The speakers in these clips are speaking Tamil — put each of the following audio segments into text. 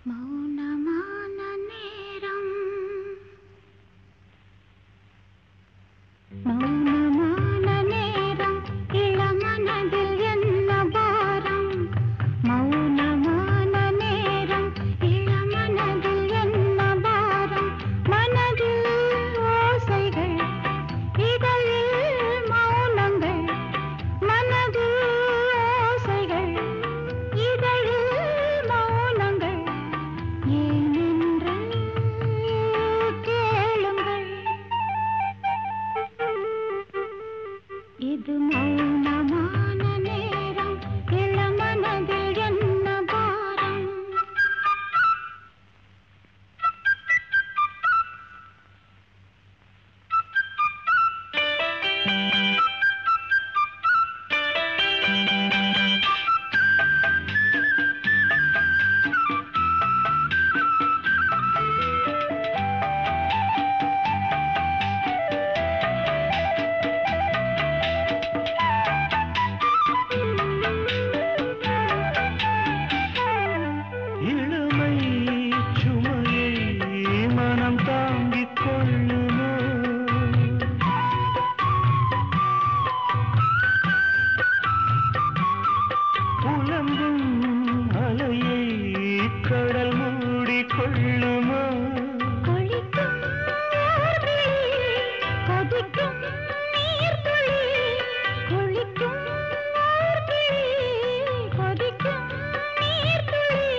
மௌனமான நேரம் மௌனமான நேரம் இளமனதில் என்ன பாரம் மௌனமான நேரம் இளமனதில் என்ன பாரம் மனதில் ஓசைகள் இதழில் மௌனங்கள் மனதில் ஓசைகள் இதழில் மௌனங்கள் ஏனென்று கேளுங்கள் இது மௌனமான நேரம் இளமனதில் என்ன பாரம் இளமை சுமையை மனம் தாங்கிக் கொள்ளுமோ புலம்பும் அலையை கடல் மூடிக் கொள்ளுமோ கொழிக்கும் ஓர்விழி, கொதிக்கும் நீர்த்துளி. கொழிக்கும் ஓர்விழி, கொதிக்கும் நீர்த்துளி.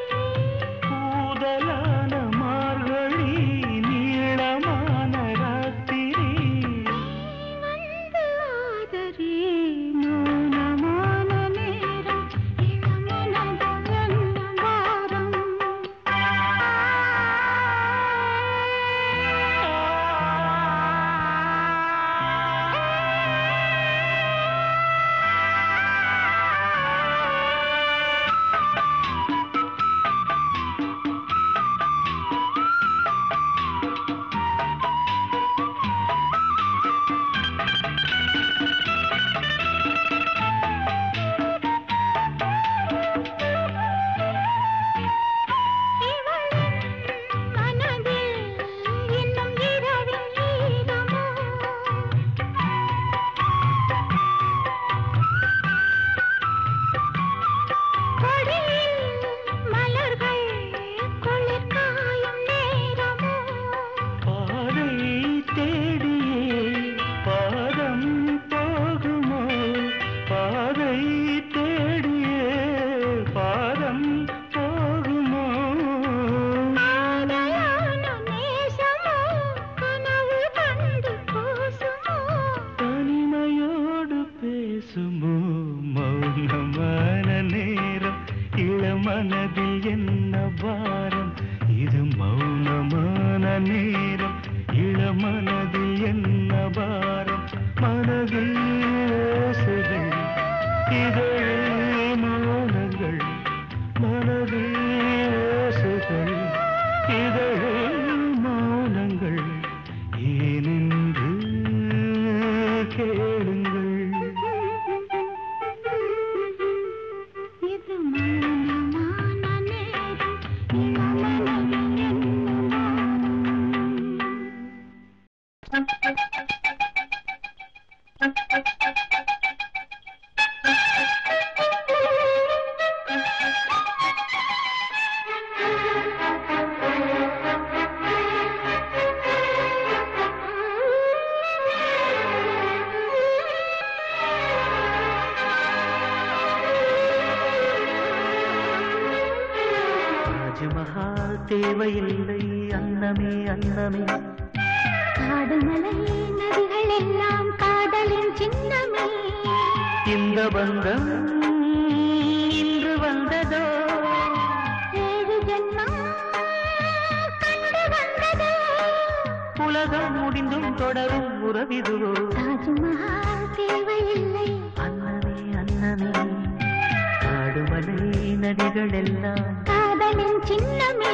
கூதலான மார்கழி நீளமான ராத்திரி வந்து ஆதரி மௌனமான நேரம் இளமனதில் என்ன பாரம் இவளின் மனதில் இன்னும் இரவின் ஈரமோ கொடியில் மலர்கள் குளிர் காயும் நேரமோ பாதை தேடியே பாதம் போகுமோ பாதை தேடியே பாதம் போகுமோ ஆதையான நேசமோ கனவு கண்டு கூசுமோ தனிமையோடு பேசுமோ மௌனமான நேரம் இளமனதில் என்ன பாரம் இது மௌனமான நேரம் இளமனதில் என்ன பாரம் மனதில் ஓசைகள் இதழில் மௌனங்கள் மனதில் ஓசைகள் இதழில் மௌனங்கள் ஏனென்று கேளுங்கள் இது மௌனமான நேரம் இளமனதில் என்ன ராஜமஹால் தேவையில்லை அன்னமே அன்னமே காடுமலை நதிகள் எல்லாம் காதலின் சின்னமே இந்த பந்தம் இன்று வந்ததோ ஏழு ஜென்மம் கண்டு வந்ததோ உலகம் முடிந்தும் தொடரும் உறவிதுவோ தாஜ்மஹால் தேவையில்லை அன்னமே அன்னமே காடுமலை நதிகள் எல்லாம் காதலின் சின்னமே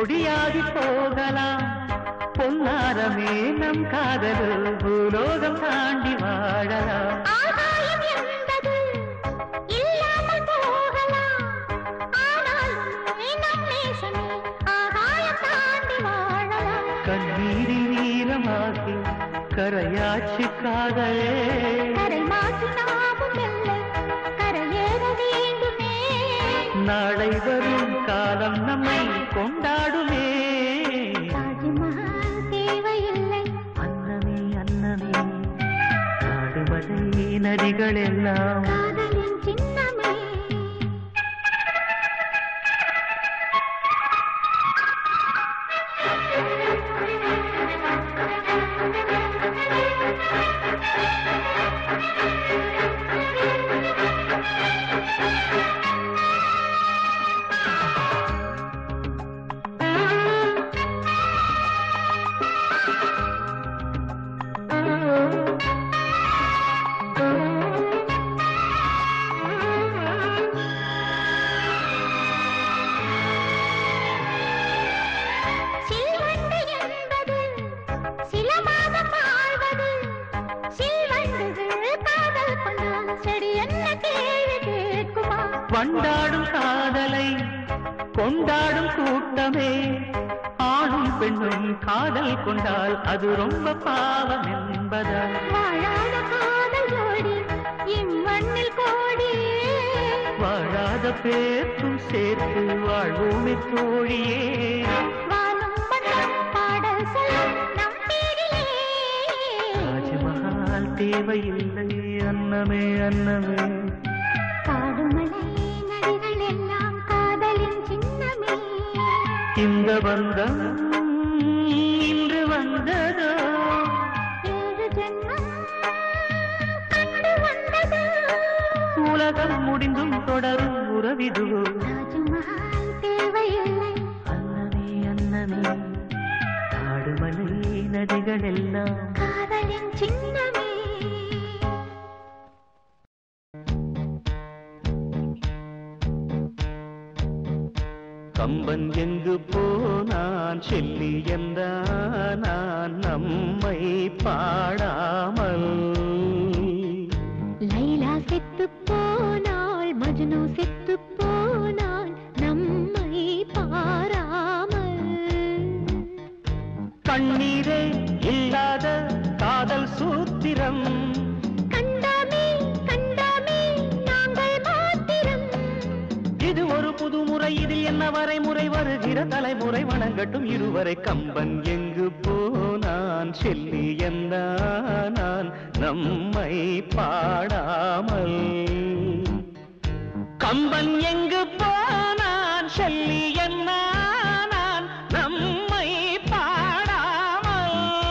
பொடியாகி போகலாம் பொன்னாரமே நம் காதல் பூலோகம் தாண்டி வாழலாம் ஆகாயம் என்பது இல்லாமல் போகலாம் ஆனால் நம் நேசமே ஆகாயம் தாண்டி வாழலாம் கண்ணீரில் நீளமாகி கரையாட்சி காதலே கரை மாற்றி நாமும் வெல்ல கரையேற வேண்டுமே நாளை வரும் காலம் நம்மை கொண்டாடுமே தாஜ்மஹால் தேவையில்லை அன்னமே அன்னமே காடுமலை நதிகள் எல்லாம் காதலின் சின்னமே சில்வண்டு என்பது சில மாதம் ஆழ்வது சில்வண்டுகள் காதல் கொண்டால் செடி என்ன கேள்வி கேட்குமா வண்டாடும் காதலை கொண்டாடும் கூட்டமே ஆணும் பெண்ணும் காதல் கொண்டால் அது ரொம்ப பாவம் என்பதால் வாழாத காதல் ஜோடி இம்மண்ணில் கோடி வாழாத பேர்க்கும் சேர்த்து வாழ்வோமே தோழியே வானும் மண்ணும் பாடல் சொல்லும் நம் பேரிலே ராஜமஹால் தேவையில்லை அன்னமே அன்னமே காடுமலை நதிகள் எல்லாம் காதலின் சின்னமே இந்த பந்தம் இன்று வந்ததோ ஏழு ஜென்மம் கண்டு வந்தது உலகம் முடிந்தும் தொடரும் உறவிதுவோ தாஜ்மஹால் தேவையில்லை அன்னமே அன்னமே காடுமலை நதிகள் எல்லாம் காதலின் சின்னமே கம்பன் எங்கு போனான் செல்லி என்றான் நான் நம்மை பாடாமல் லைலா செத்து போனாள் மஜ்னு செத்து போனாள் நம்மை பாராமல் கண்ணீரே இல்லாத காதல் சூத்திரம் கண்டாமே கண்டாமே நாங்கள் மாத்திரம் இது ஒரு புது முறை இதில் என்ன வரைமுறை வருகிற தலைமுறை வணங்கட்டும் இருவரை கம்பன் எங்கு போனான் செல்லி என்றான் நான் நம்மை பாடாமல் கம்பன் எங்கு போனான் செல்லி என்ன நான் நம்மை பாடாமல்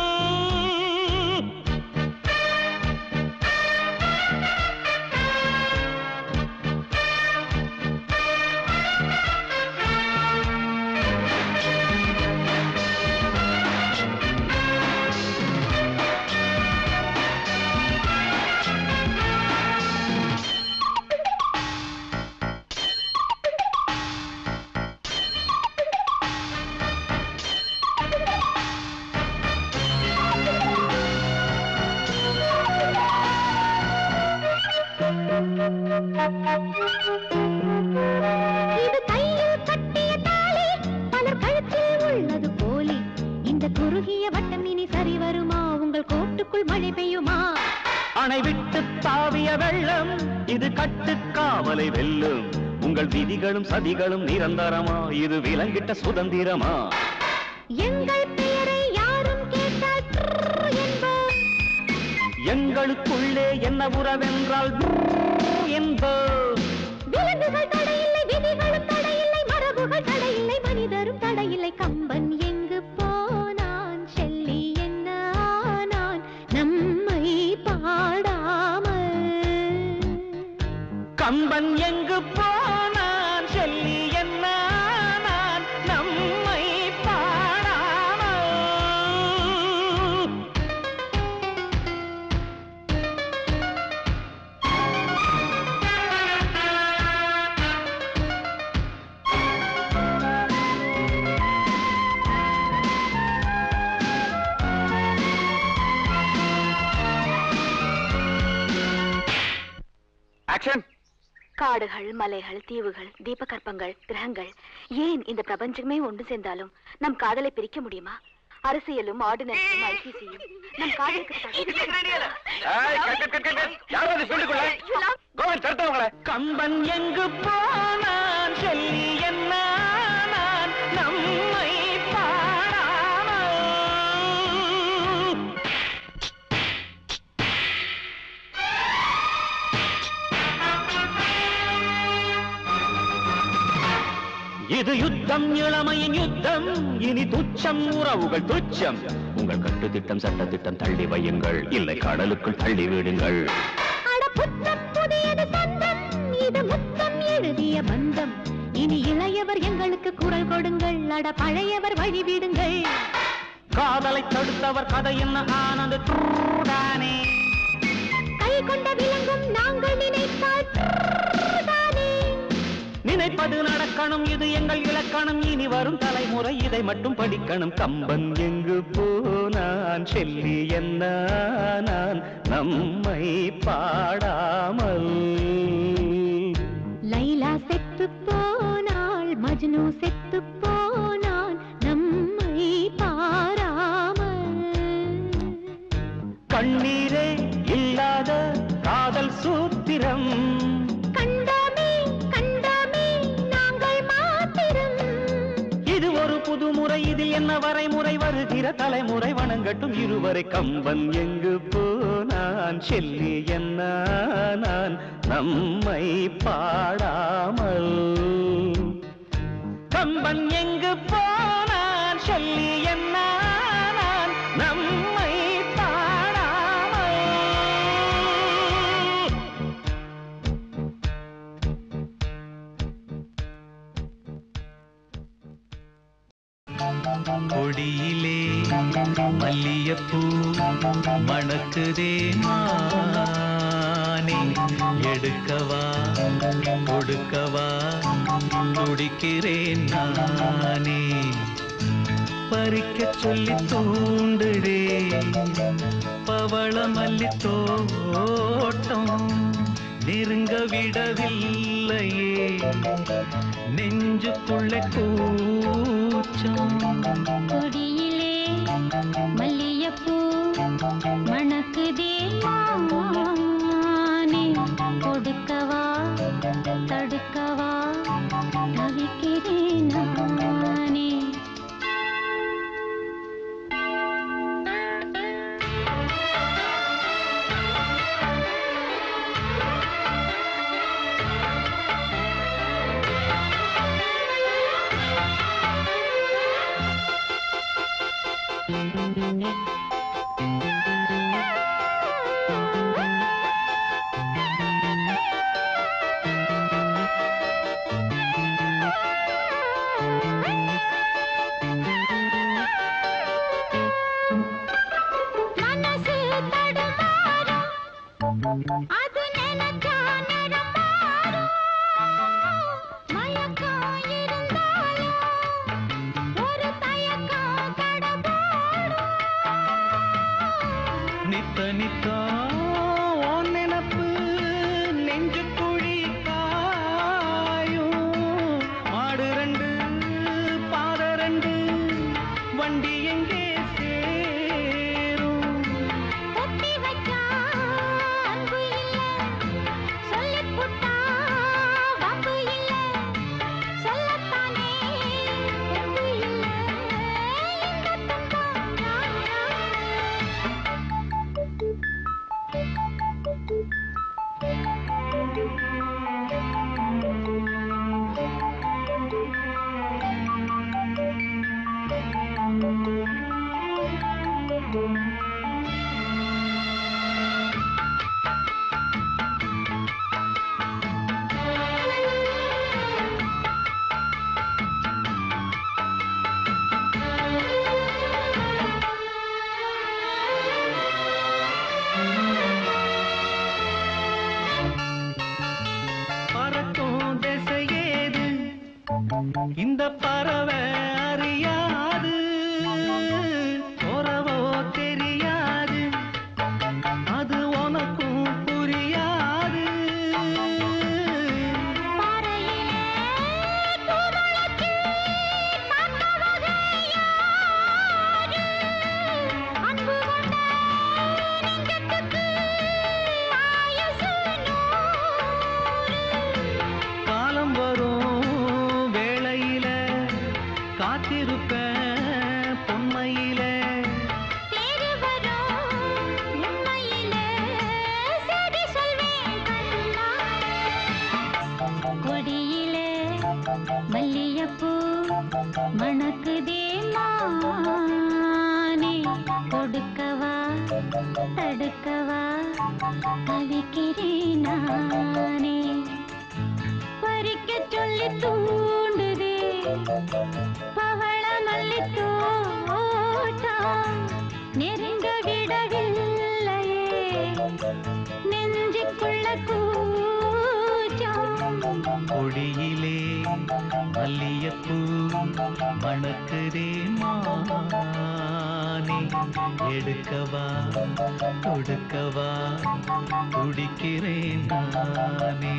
இது கையில் கட்டிய தாலி பலர் கழுத்தில் உள்ளது போலி இந்த குறுகிய வட்டம் இனி சரி வருமா உங்கள் கோட்டுக்குள் மழை பெய்யுமா அணை விட்டு தாவிய வெள்ளம் இது கட்டுக்காவலை வெல்லும் உங்கள் விதிகளும் சதிகளும் நிரந்தரமா இது விலங்கிட்ட சுதந்திரமா எங்கள் பெயரை யாரும் கேட்டால் ப்ரூ என்போம் எங்களுக்குள்ளே என்ன உறவென்றால் என்போம் விலங்குகள் தடையில்லை விதிகளும் தடையில்லை மரபுகள் தடையில்லை மனிதரும் தடையில்லை கம்பன் எங்கு போனான் செல்லி என்ன ஆனான் நம்மை பாடாமல் கம்பன் எங்கு போனான் சொல்லி என்ன நான் நம்மை பாடாமல் ஆக்ஷன் காடுகள் மலைகள் தீவுகள் தீபகற்பங்கள் கிரகங்கள் ஏன் இந்த பிரபஞ்சமே ஒன்று சேர்ந்தாலும் நம் காதலை பிரிக்க முடியுமா அரசியலும் ஆர்டினன்ஸும் ஐசிசியும் நம் காதலுக்கு ஏய், cut, cut, cut, cut, cut. யார் வந்து ஃபீல்டுக்குள்ள கோவிந்த் தடுத்தவங்கள கம்பன் எங்கு போனான் சொல்லி என்ன ஆனான்? நம்மை பாடாமல் இது யுத்தம் இளமையின் யுத்தம் இனி துச்சம் உறவுகள் துச்சம் உங்கள் கட்டு திட்டம் சட்ட திட்டம் தள்ளி வையுங்கள் இல்லை கடலுக்குள் தள்ளி விடுங்கள் அட புத்தம் புதியது சொந்தம் இது முத்தம் எழுதிய பந்தம் இனி இளையவர் எங்களுக்கு குரல் கொடுங்கள் அட பழையவர் வழிவிடுங்கள் காதலை தடுத்தவர் கதை என்ன ஆனது தானே கை கொண்ட விலங்கும் நாங்கள் நினைத்தால் தானே நினைப்பது நடக்கணும் இது எங்கள் இலக்கணம் இனி வரும் தலைமுறை இதை மட்டும் படிக்கணும் கம்பன் எங்கு போனான் செல்லி என்ன நான் நம்மை பாடாமல் லைலா செத்து போனாள் மஜ்னு செத்து போனான் நம்மை பாராமல் கண்ணீரே இல்லாத காதல் சூத்திரம் கண்டோமே கண்டோமே நாங்கள் மாத்திரம் இது ஒரு புது முறை இதில் என்ன வரைமுறை வருகிற தலைமுறை வணங்கட்டும் இருவரை கம்பன் எங்கு போனான் செல்லி என்ன நான் நம்மை பாடாமல் கம்பன் எங்கு போனான் சொல்லி என்ன நான் நம்மை பாடாமல் கொடியிலே மல்லியப்பூ மணக்குதே மானே எடுக்கவா கொடுக்கவா துடிக்கிறேன் நானே பறிக்க சொல்லி தூண்டுடே பவள மல்லி தோட்டம் நெருங்க விடவில்லையே நெஞ்சுக்குள்ள கூச்சம் கொடியிலே மல்லியப்பூ மணக்குதே மானே கொடுக்கவா தடுக்கவா தவிக்கிறேன் நானே மனசு தடுமாறும் அது நினைச்சா நடமாறும் மயக்கம் இருந்தாலும் ஒரு தயக்கம் தடமாடும் நித்த நித்தா உன் நினப்பு நெஞ்சு குழி காயும் மாடு ரெண்டு பாத ரெண்டு வண்டி எங்கே சேரும் ஒட்டி வச்சா அன்பு இல்ல சொல்லிப் புட்டா வம்பு இல்ல சொல்லத்தானே தெம்பு இல்ல இந்த துன்பம் நியாயம். கொடுக்கவா தடுக்கவா தவிக்கிறேன் நானே பறிக்க சொல்லி தூண்டுதே பவள மல்லி தோட்டம் நெருங்க விடவில்லையே நெஞ்சுக்குள்ள கூச்சம் கொடியிலே மல்லியப்பூ மணக்குதே மானே எடுக்கவா கொடுக்கவா துடிக்கிறேன் நானே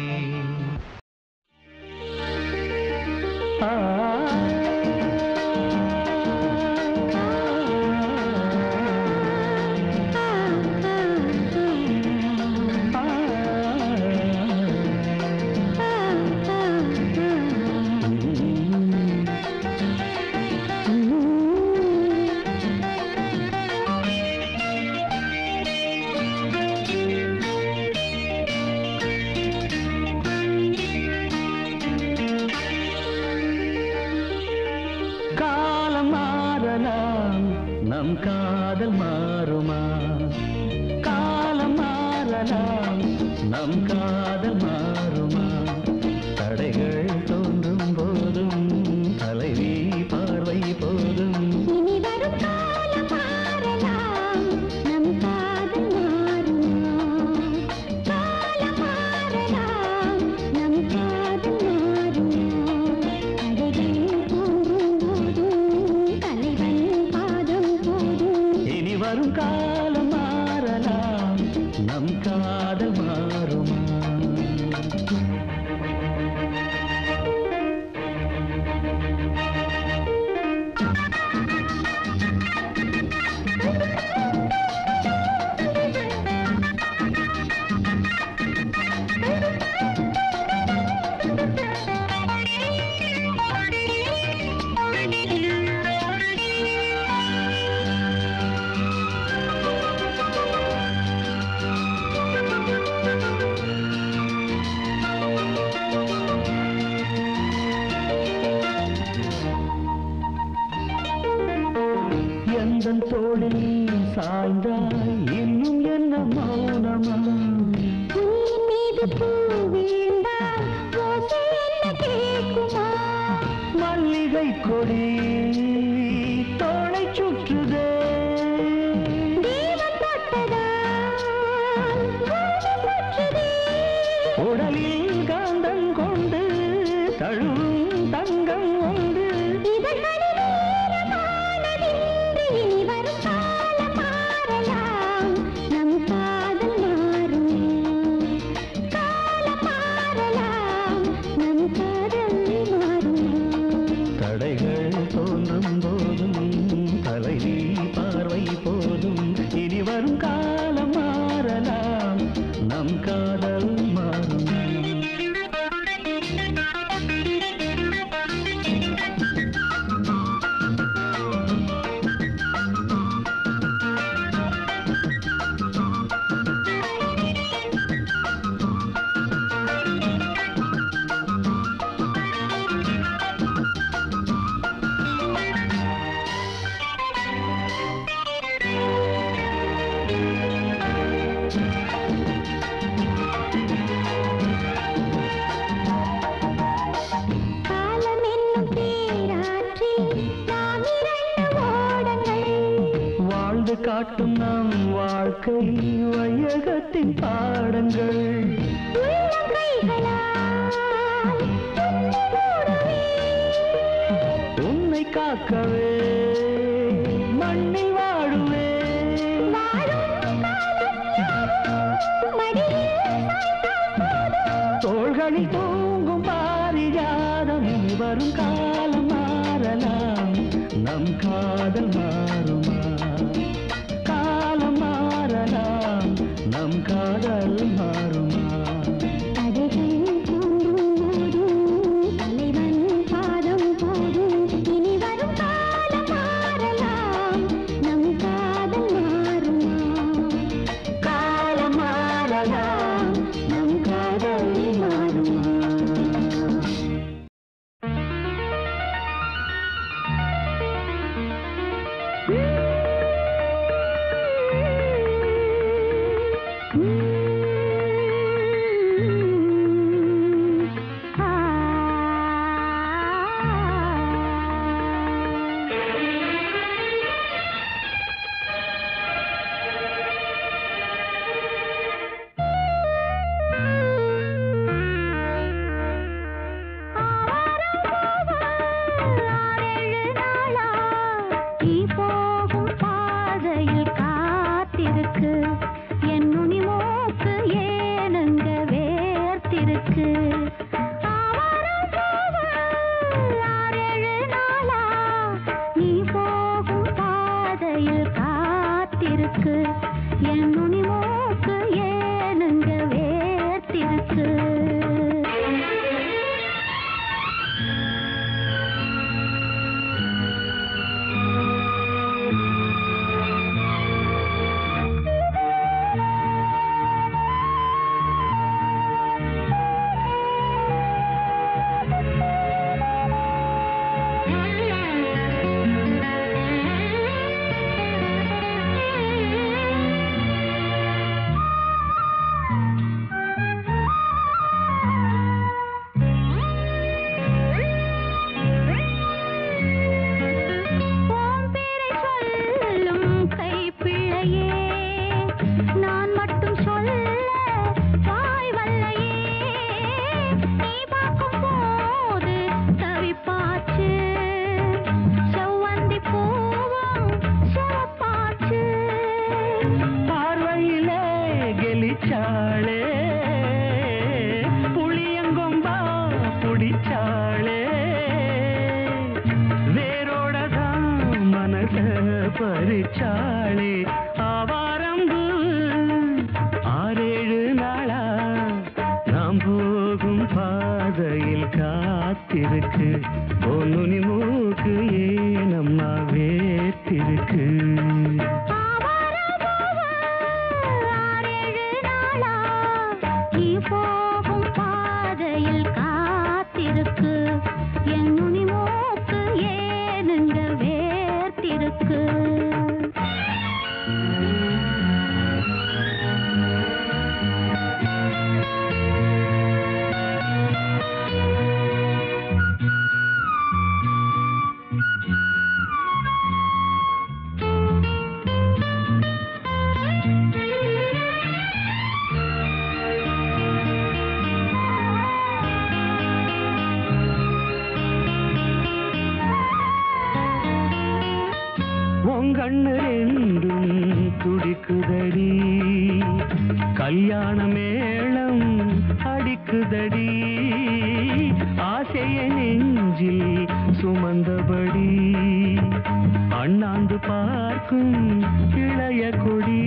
காலம் மாறலாம் நம் காதல் மாறுமா காலம் மாறலாம் நம் காதல் மாறுமா தடைகள் தோன்றும் போதும் தலைவி பார்வை போதும் இனி வரும் காலம் மாறலாம் நம் காதல் மாறுமா காலம் மாறலாம் நம் காதல் மாறுமா தடைகள் தோன்றும் போதும் தலைவன் பாதம் போதும் இனி வரும் காலம் மாறலாம் நம் காதல் மாறுமா எந்தன் தோளில் நீ சாய்ந்தாய் இன்னும் என்ன மௌனமா உன்னின் மீது பூ வீழ்ந்தால் ஓசை என்ன கேட்குமா மல்லிகை கொடி தோளை சுற்றுதே தேவன் தொட்டதால் பூமி சுற்றுதே உடலில் காந்தம் கொண்டு தழுவும் தங்கம் உண்டு இதழ்களில் ஈரமானதின்று இனி வரும் காலம் மாறலாம் நம் காதல் மாறும் காலம் மாறலாம் நம் காதல் மாறும் தடைகள் தோன்றும் போதும் தலைவி பார்வை போதும் இனி வரும் காலம் மாறலாம் நம் காதல் மாறும் காலம் என்னும் பேராற்றில் நாம் இரண்டு ஓடங்கள் வாழ்ந்து காட்டும் நம் வாழ்க்கை வையகத்தின் பாடங்கள் உள்ளம் கைகளால் உன்னை மூடவே உன்னை காக்கவே மண்ணில் வாழுவே வாழும் காலம் யாவும் மடியில் சாய்ந்தால் போதும். தோள்களில் தூங்கும் பாரிஜாதம் இனி வரும் காலம் மாறலாம் நம் காதல் மாறுமா காலம் மாறலாம் நம் காதல் மாறுமா தடைகள் தோன்றும் போதும் தலைவன் பாதம் போதும் இனி வரும் காலம் மாறலாம் நம் காதல் மாறுமா காலம் மாறலாம் நம் காதல் மாறுமா ஆ பிடிச்சாளே புளியங்கொம்பா பிடிச்சாளே வேரோட தான் மனச பறிச்சாளே ஆவாரம்பு ஆறேழு நாளா நாம் போகும் பாதையில் காத்திருக்கு பொன்னுனி மூக்கு ஏனம்மா வேத்திருக்கு ஆறேழு நாளா நீ போகும் பாதையில் காத்திருக்கு என் நுனி மூக்கு ஏனுங்க வேர்த்திருக்கு உங்கண்ணு ரெண்டும் துடிக்குதடி கல்யாண மேளம் அடிக்குதடி ஆசைய நெஞ்சில் சுமந்தபடி அண்ணாந்து பார்க்கும் இளைய கொடி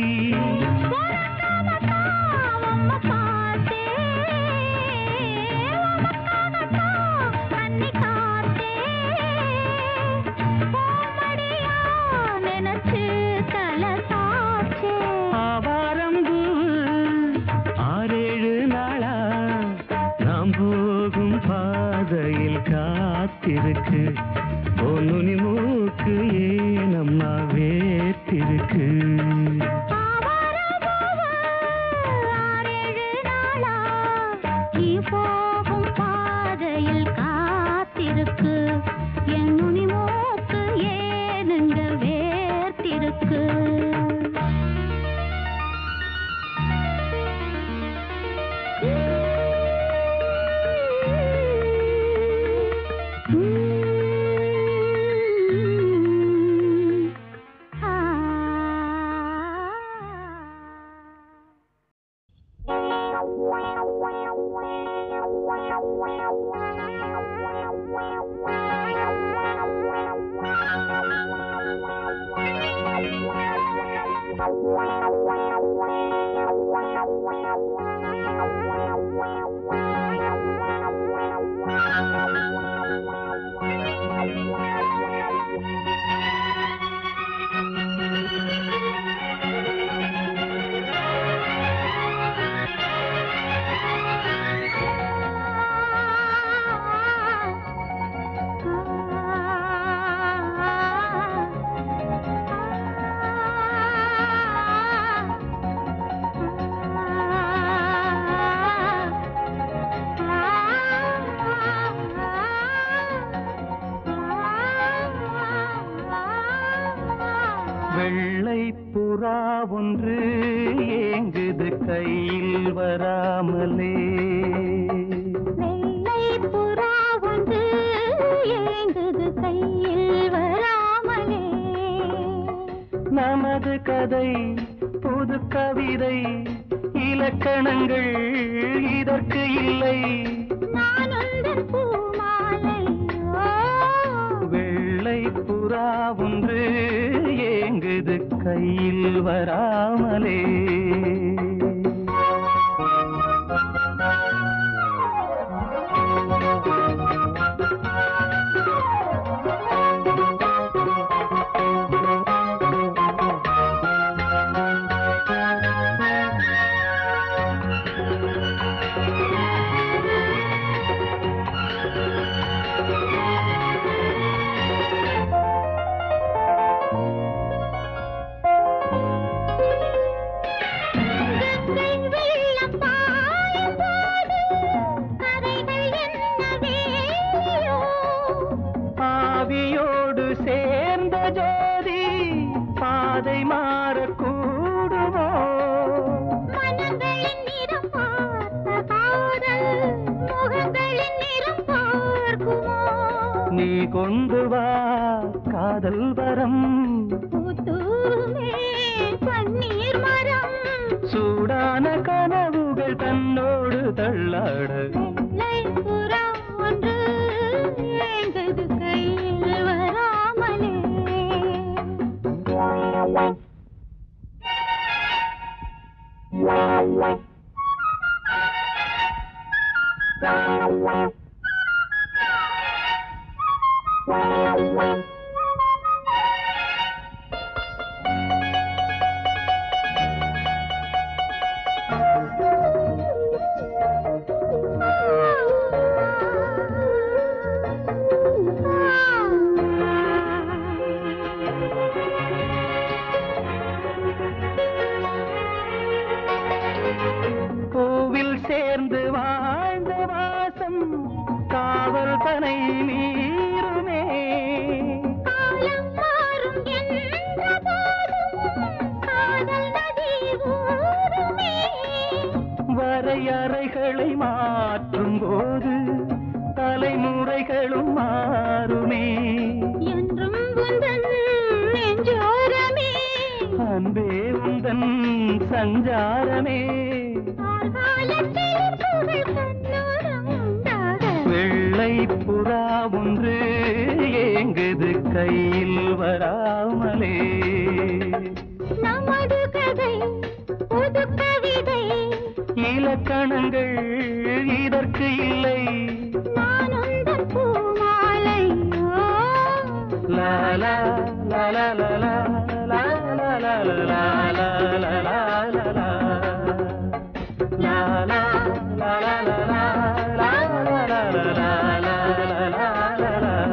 ஆவாரம்பு ஆறேழு நாளா நாம் போகும் பாதையில் காத்திருக்கு பொன்னுனி மூக்கு ஏனம்மா வேத்திருக்கு போகும் பாதையில் காத்திருக்கு என் நுனி மூக்கு ஏனுங்க வேர்த்திருக்கு வெள்ளை புறா ஒன்று ஏங்குது கையில் வராமலே வெள்ளை புறா ஒன்று ஏங்குது கையில் வராமலே நமது கதை புது கவிதை இலக்கணங்கள் இதற்கு இல்லை நான் உந்தன் பூமாலை ஓ, வெள்ளை புறா ஒன்று ஏங்குது கையில் வராமலே கங்கை வெள்ளம் பாயும் போது கரைகள் என்ன வேலியோ ஆவியோடு சேர்ந்த ஜோதி பாதை மாறக்கூடுமோ மனங்களின் நிறம் பார்த்த காதல் முகங்களின் நிறம் பார்க்குமோ நீ கொண்டு வா காதல் வரம் பூத்தூமே பன்னீர் மரம் சூடான கனவு பூக்கள் தன்னோடு தள்ளாட வெள்ளை புறா ஒன்று ஏங்குது கையில் வராமலே பூவில் சேர்ந்து வாழ்ந்த வாசம் காவல் பனை மீறுமே காலம் மாறும் என்ற போதும் காதல் நதி ஊறுமே வரையறைகளை மாற்றும் போது தலைமுறைகளும் மாறுமே என்றும் உந்தன் நெஞ்சோரமே அன்பே உந்தன் சஞ்சாரமே காலத்தில் புகழ் கண்ணோரம் உண்டாக வெள்ளை புறா ஒன்று ஏங்குது கையில் வராமலே நமது கதை புது கவிதை இலக்கணங்கள் இதற்கு இல்லை நான் உந்தன் பூமாலை ஓ லா லா லா லா லா லா லா லா லா லா லா லா லா லா லா லா. லா லா லா லா லா லா லா லா லா லா லா லா லா லா லா.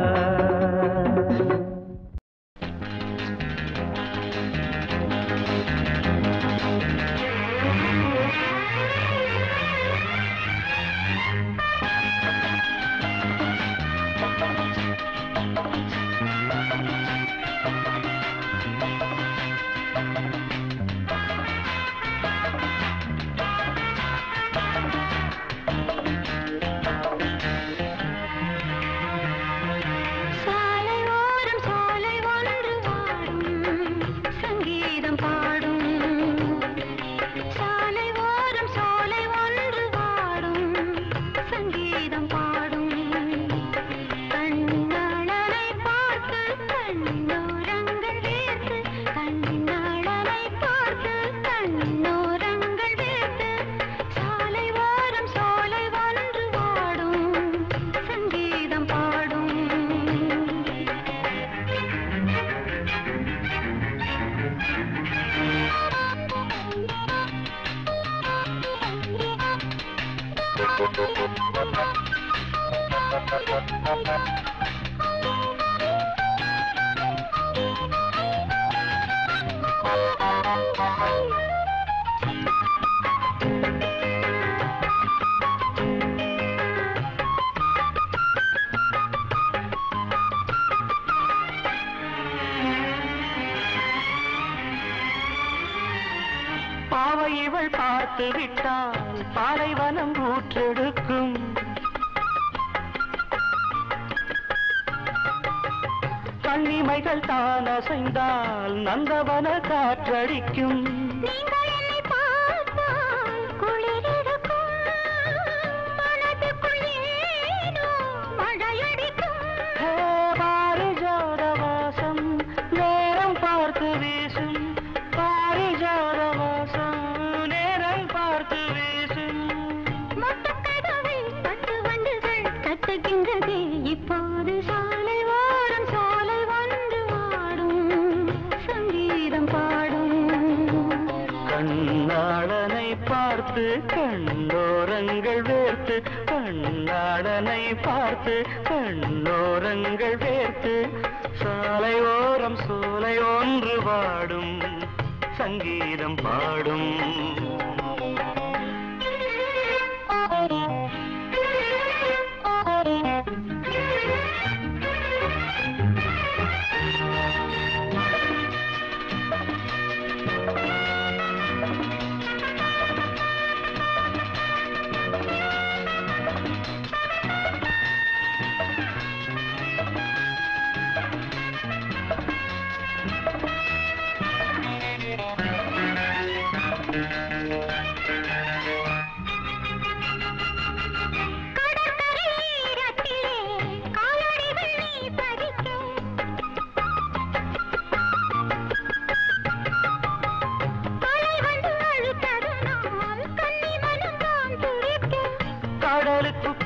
சாலை ஓரம் சோலை ஒன்று ஆடும் சங்கீதம் பாடும் சாலை ஓரம் சோலை ஒன்று ஆடும் சங்கீதம் பாடும் கண்ணழலை பார்த்து கண்ணோரங்கள் வேர்த்து கண்ணழலை பார்த்து கண்ணோரங்கள் வேர்த்து சாலை ஓரம் சோலை ஒன்று ஆடும் சங்கீதம் பாடும் பாவை இவள் பார்த்து விட்டால் பாலைவனம் ஊற்றெடுக்கும் கண்ணிமைகள் தான் அசைந்தால் நந்தவன காற்றடிக்கும் நீங்கள் என்னை பார்த்தால் குளிரெடுக்கும் மனதுக்குள் ஏனோ மழையடிக்கும் ஹே, பாரிஜாத வாசம் நேரம் பார்த்து வீசும் பாரிஜாத வாசம் நேரம் பார்த்து வீசும் மொட்டக்கதவை பட்டு வண்டுகள் கட்டுகின்றதே இப்போது சாலை ஓரம் சோலை ஒன்று ஆடும் சங்கீதம் பாடும் கண்ணாளனை பார்த்து கண்ணோரங்கள் வேர்த்து கண்ணாளனை பார்த்து கண்ணோரங்கள் வேர்த்து சாலை ஓரம் சோலை ஒன்று பாடும் சங்கீதம் பாடும்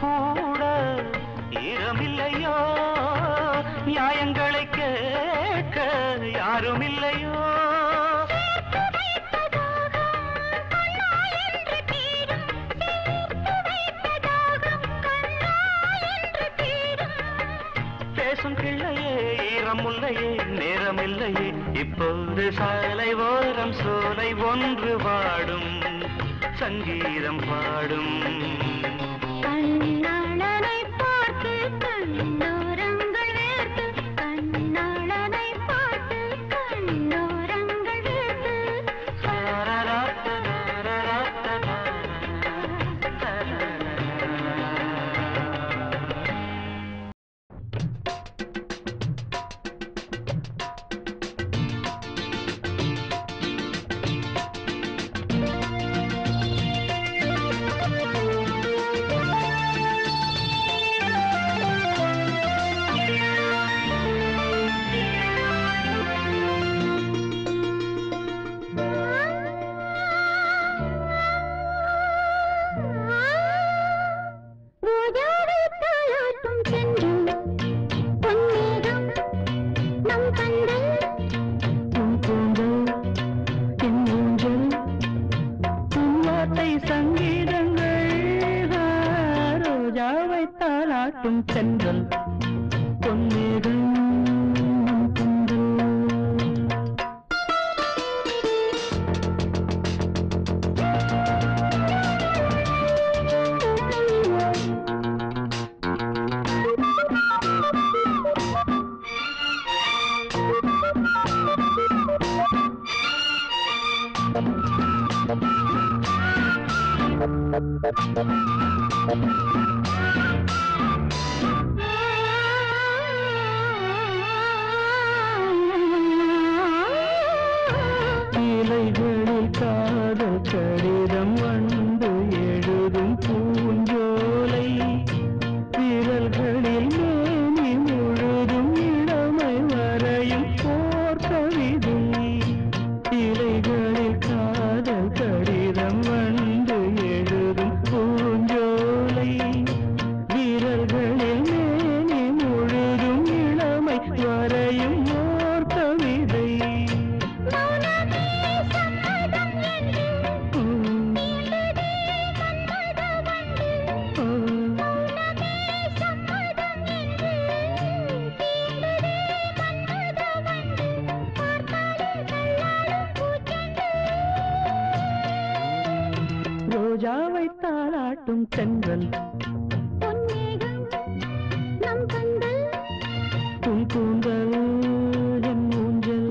கூட ஈரமில்லையோ நியாயங்களை கேட்க யாரும் இல்லையோ பேசும் கிள்ளையே ஈரமுல்லையே நேரமில்லையே இப்போது சாலை ஓரம் சோலை ஒன்று பாடும் சங்கீதம் பாடும் கண்ணாளனை பார்த்து கண்ணோரங்கள் வேர்த்து கண்ணாளனை பார்த்து கண்ணோரங்கள் வேர்த்து பூஜாவை தாளாட்டும் சென்று பொன்னேகம் நம் கண்கள் வார்த்தை சங்கீதங்கள் ரோஜாவை தாளாட்டும் சென்றல் பொன்னேகம் பொங்கல் இலைகளில் காதல் கடிதம் வந்து எழுதும் பூஞ்சோலை விரல்களில் மேனி முழுதும் இளமை வரையும் போர் கவிதை இலைகளில் காதல் கடிதம் வந்து எழுதும் பூஞ்சோலை வீரர்களில் மேனி முழுதும் இளமை வரையும் ஓர் கவிதை ரோஜாவை தாளாட்டும் தென்றல் பொன்னேகம் நம் கண்கள் உன் கூந்தல் என் ஊஞ்சல்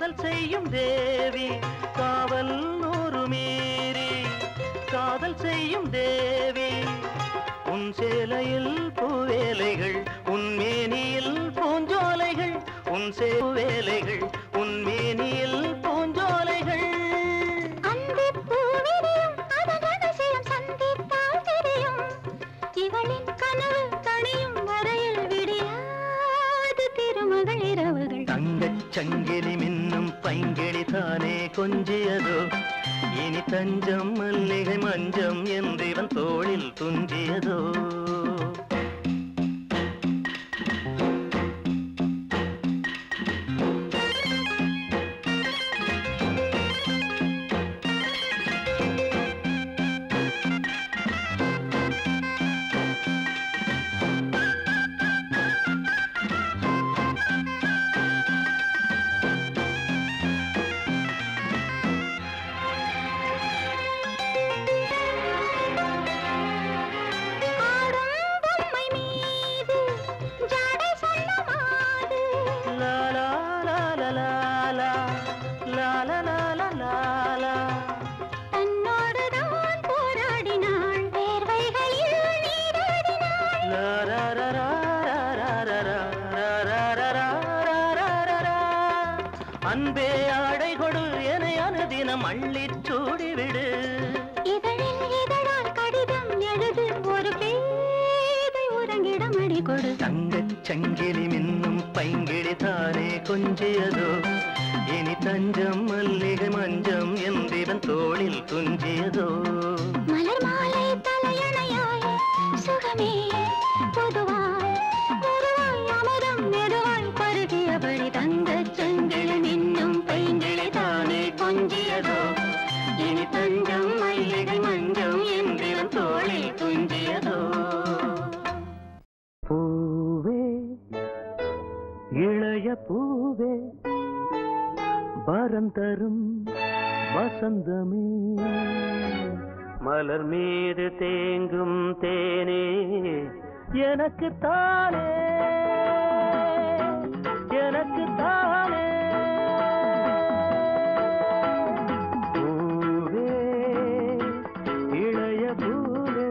காதல் செய்யும் தேவி காவல் நூறு மீறி காதல் செய்யும் தேவி உன் சேலையில் பூவேலைகள் உன் மேனியில் பூஞ்சோலைகள் உன் சேவேலைகள் உன் மேனியில் பூஞ்சோலைகள் அந்திப் பூவிரியும் அதன் அதிசயம் சந்தித்தால் தெரியும். இவளின் கனவு தணியும் வரையில் விடியாது திருமகள் இரவுகள் தங்கச் சங்கிலி மின்னும் பைங்கிளி தானே கொஞ்சியதோ இனி தஞ்சம் மல்லிகை மஞ்சம் என்றிவன் தோளில் துஞ்சியதோ ஆடும் பொம்மை மீது ஜாடை சொல்ல மாது லா லா லா லா லா லா. லா லா லா லா லா லா. தன்னோடு தான் போராடினாள் வேர்வைகளில் நீராடினாள் லா ரா ரா ரா ரா ரா ரா ரா ரா ரா ரா ரா ரா ரா ரா. அன்பே ஆடை கொடு என அனுதினம் அள்ளிச் சூடிவிடு இதழில் இதழால் கடிதம் எழுது ஒரு பேதை உறங்கிடம் அடி கொடு தங்கச் சங்கிலி மின்னும் பைங்கிழி தானே கொஞ்சியதோ இனி தஞ்சம் மல்லிகை மஞ்சம் என்றிவன் தோளில் துஞ்சியதோ மலர் மாலை தலையணையாய் சுகமே பொதுவாய் பொதுவாய் அமரம் மெதுவாய் பருகியபடி தங்கச் சங்கிலி மின்னும் பைங்கிளி தானே கொஞ்சியதோ இனி தஞ்சம் மல்லிகை மஞ்சம் என்றிவன் தோளில் துஞ்சியதோ பூவே இளைய பூவே வரம் தரும் வசந்தமே மலர் மீது தேங்கும் தேனே எனக்கு தானே எனக்கு தானே பூவே இளைய பூவே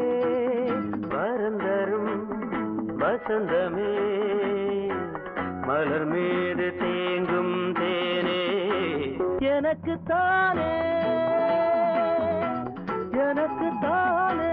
வரந்தரும் வசந்தமே மலர் மீது தேங்கும் தேனே எனக்கு தானே எனக்கு தானே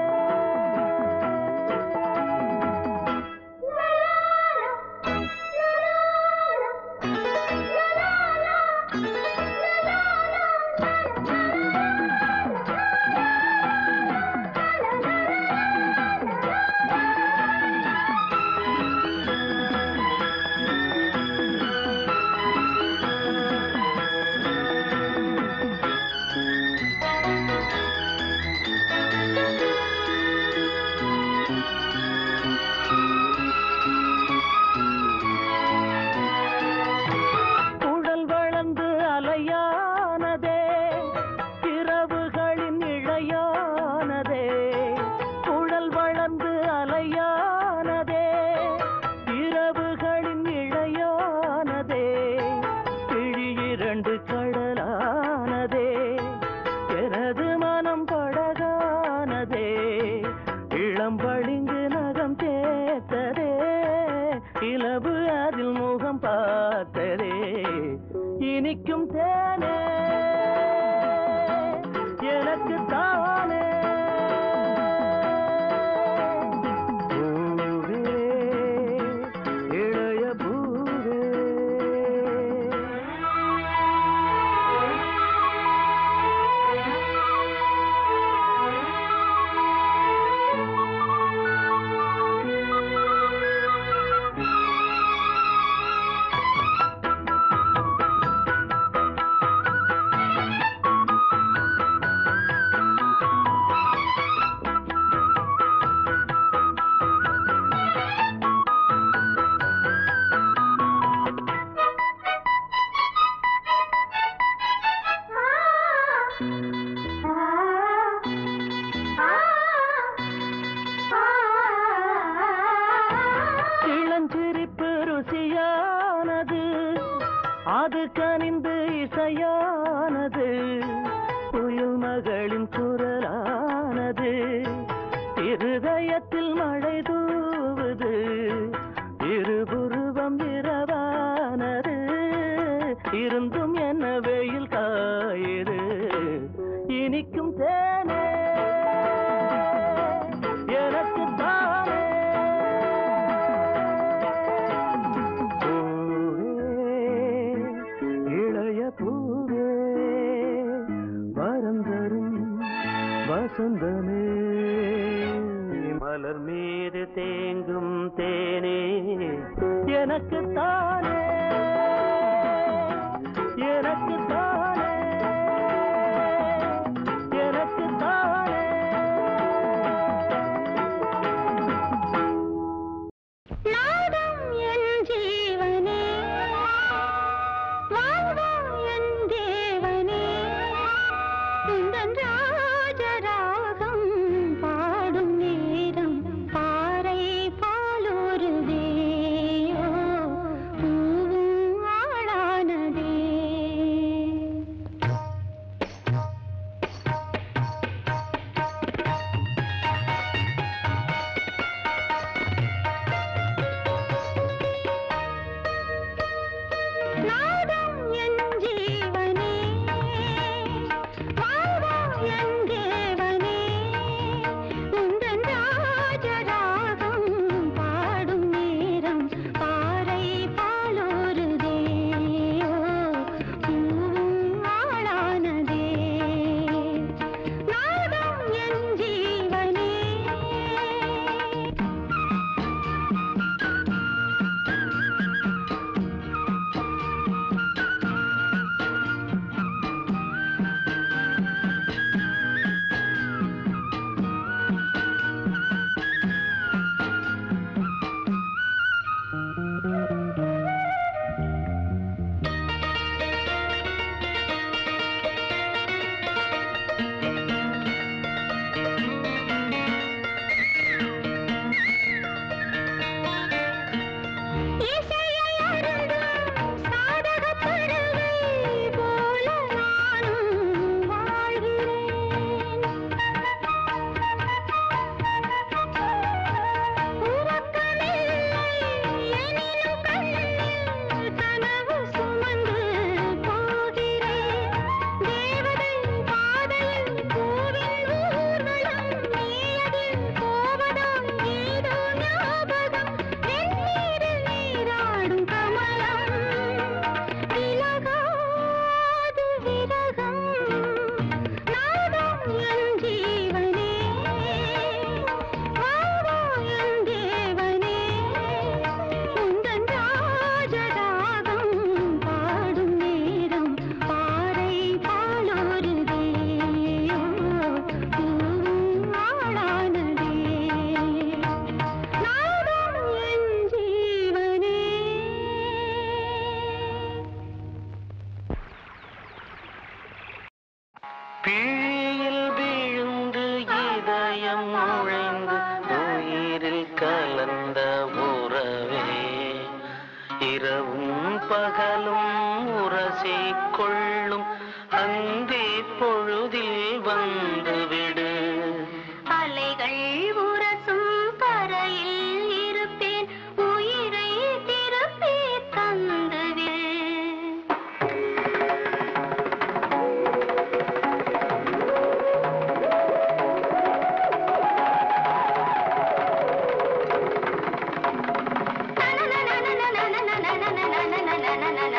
உடல் வளர்ந்து அலையானதே இரவுகளின் இழையானதே உடல் வளர்ந்து அலையானதே இரவுகளின் இழையானதே கிழி இரண்டு கடலானதே எனது மனம் படகானதே இளம் பளிங்கு நகம் தேத்ததே இலவு அதில் முகம் பார்த்ததே இனிக்கும் தேனே எனக்கு தானே பூவே இளைய பூவே இளஞ்சிரிப்பு ருசியானது அது வசந்தமே மலர் மீது தேங்கும் தேனே எனக்கு தானே எனக்கு தானே எனக்கு தானே நாதம் என் ஜீவனே வாழ்வம் என் தேவனே உந்தன் ராஜராகம் பாடும் நேரம் பாறை பாலோருதேயோ பூவும் ஆளானதே நாதம் என் ஜீவனே வாழ்வா என் தேவனே உந்தன் ராஜராகம் பாடும் நேரம் பாறை பாலோருதேயோ பூவும் ஆளானதே நாதம் என் ஜீவனே இசையை அருந்தும் சாதகப் பறவை போல நானும் வாழ்கிறேன். உறக்கமில்லை எனினும் கண்ணில் கனவு சுமந்து போகிறேன். தேவதை பாதையில் பூவின் ஊர்வலம் நீயதில் போவதோ ஏதோ ஞாபகம் வெந்நீரில் நீராடும் கமலம் விலகாது விரகம் நாதம் என் ஜீவனே வாவா என் தேவனே உந்தன் ராஜராகம் பாடும் நேரம் பாறை பாலோருதேயோ பூவும் ஆளானதே நாதம் என் ஜீவனே பிழியில் விழுந்து இதயம் நுழைந்து உயிரில் கலந்த உறவே இரவும் பகலும் உரசிக் கொள்ளும் அந்தி பொழுதில் வந்துவிடு அலைகள் உரசும் கரையில் இருப்பேன் உயிரை திருப்பி தந்துவே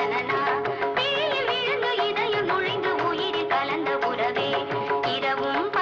தீயில் விழுந்து இதயம் நுழைந்து உயிரில் கலந்த உறவே இரவும்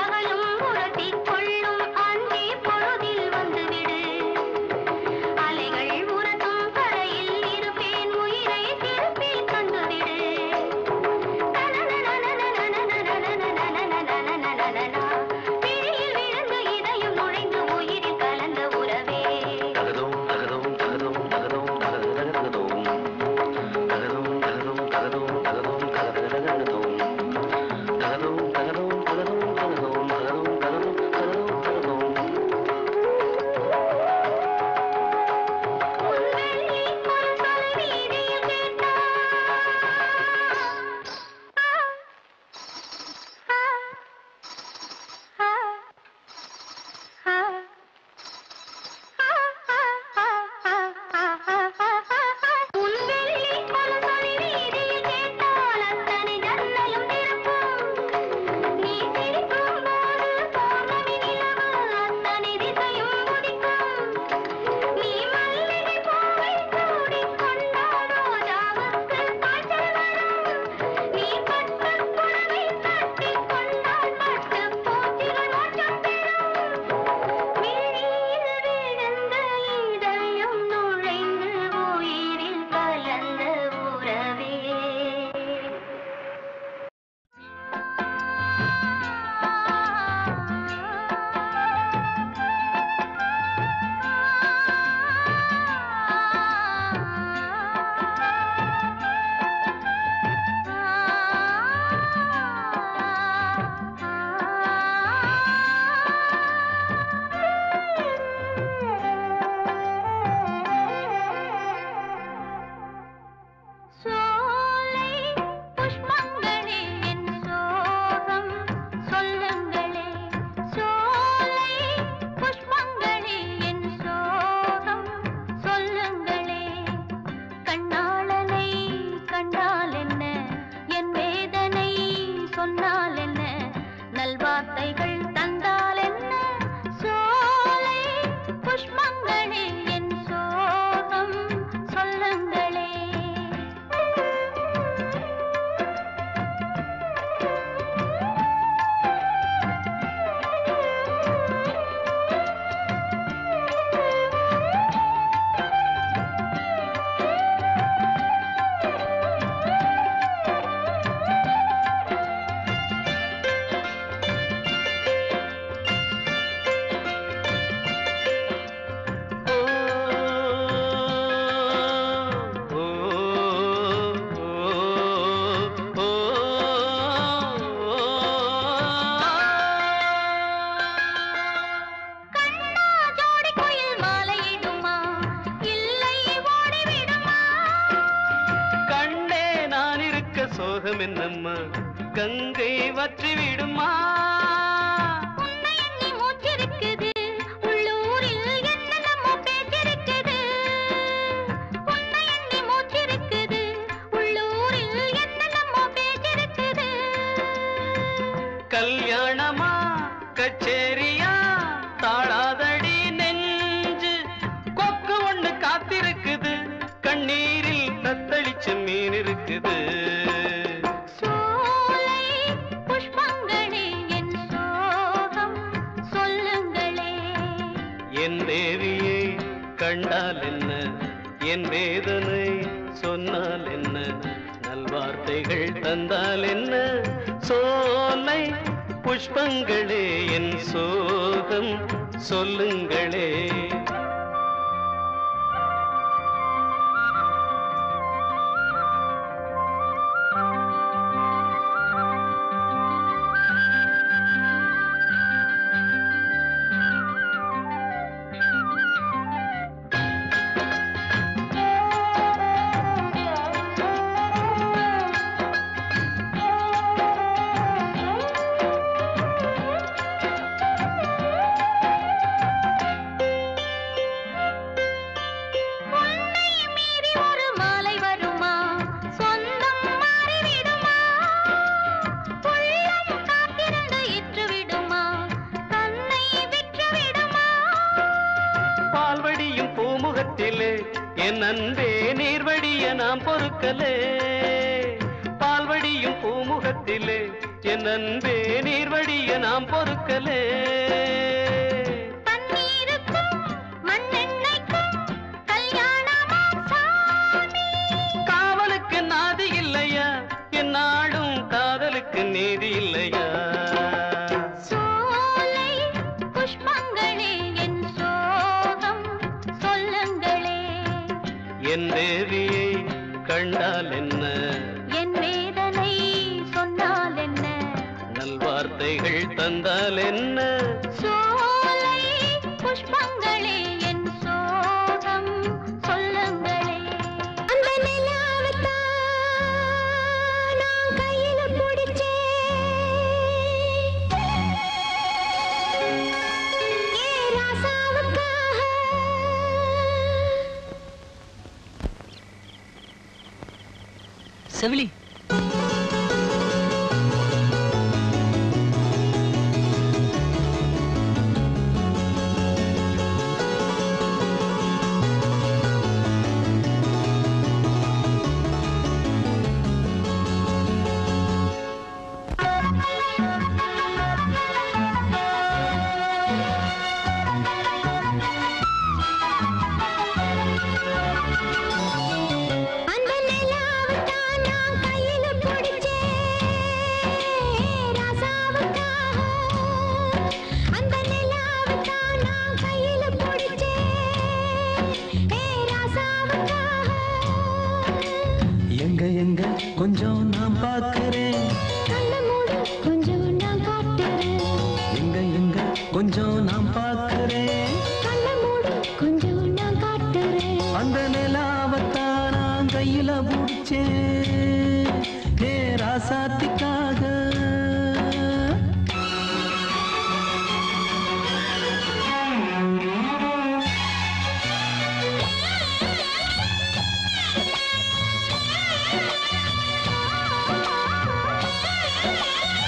சொன்னால் என்ன நல்வார்த்தைகள் தந்தால் என்ன சோலை புஷ்பங்களே என் சோகம் சொல்லுங்களே கண்ணா ஜோடி குயில் மாலையிடுமா இல்லை ஓடிவிடுமா கண்ணே நான் இருக்க சோகம் என்னம்மா கங்கை வற்றி விடுமா உன்னை எண்ணி மூச்சிருக்குது உள்ளூரில் என்னென்னமோ பேச்சிருக்குது உன்னை எண்ணி மூச்சிருக்குது உள்ளூரில் என்னென்னமோ பேச்சிருக்குது கல்யாணமா கச்சேரியா தாழாதடி நெஞ்சு கொக்கு ஒண்ணு காத்திருக்குது கண்ணீரில் தத்தளிச்ச மீன் இருக்குது சோலை புஷ்பங்களே என் சோகம் சொல்லுங்களே என் தேவியை கண்டால் என்ன என் வேதனை சொன்னால் என்ன நல்வார்த்தைகள் தந்தால் என்ன சோலை புஷ்பங்களே என் சோகம் சொல்லுங்களே உன்னை மீறி ஒரு மாலை வருமா சொந்தம் மாறிவிடுமா உள்ளம் காத்திருந்து இற்று விடுமா தன்னை விற்று விடுமா பால்வடியும் பூமுகத்திலே என் அன்பே நீர்வடிய நாம் பொறுக்கலே பால்வடியும் பூமுகத்திலே என் அன்பே நீர்வடிய நாம் பொறுக்கலே தண்ணீருக்கும் மண்ணெண்ணெய்க்கும் கல்யாணமா சாமி காவலுக்கு நாதி இல்லையா என் நாடும் காதலுக்கு நீதி இல்லையா சோலை புஷ்பங்களே என் சோகம் சொல்லுங்களே என் தேவியை கண்டால் என்ன என் வேதனை சொன்னால் என்ன நல்வார்த்தைகள் தந்தால் என்ன சோலை புஷ்பங்களே என் சோகம் சொல்லுங்களே அந்த நிலாவைத்தான் நான் கையில பிடிச்சேன் ஏ ராசாவுக்காக செவிலி அந்த நிலாவைத்தான் நான் கையில பிடிச்சேன் ராசாவுக்காக அந்த நிலாவைத்தான் நான் கையில பிடிச்சேன் ஏ ராசாவுக்காக எங்க எங்க கொஞ்சம் நான் பார்க்கிறேன் கண்ணை மூடு கொஞ்சம் நான் காட்டுறேன் எங்க எங்க கொஞ்சம் நான் பார்க்கிறேன் கண்ணை மூடு கொஞ்சம் நான் காட்டுறேன் அந்த நிலாவத்தான் நான் கையில பிடிச்சேன் ஏ ராசாத்திக்காக ஆ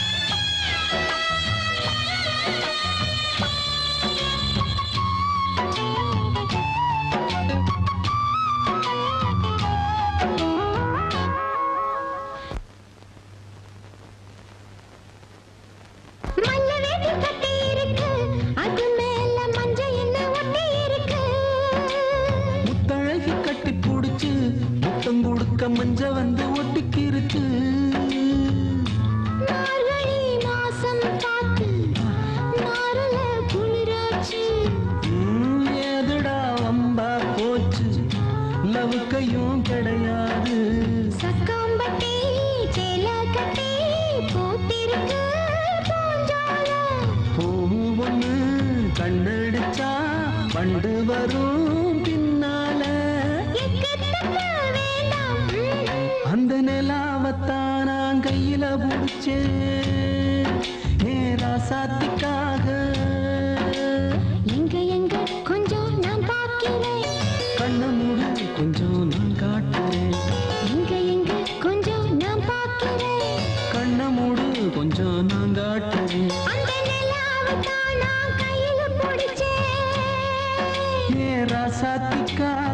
ராசாத்திக்காக எங்க எங்க கொஞ்சம் நான் பார்க்கிறேன் கண்ணு மூடு கொஞ்சம் நான் காட்டுறேன் எங்க எங்க கொஞ்சம் நான் பார்க்கிறேன் கண்ண மூடு கொஞ்சம் நான் காட்டுறேன் அந்த நிலாவை தான் நான் கையில பிடிச்சேன் ஏ ராசாத்திக்காக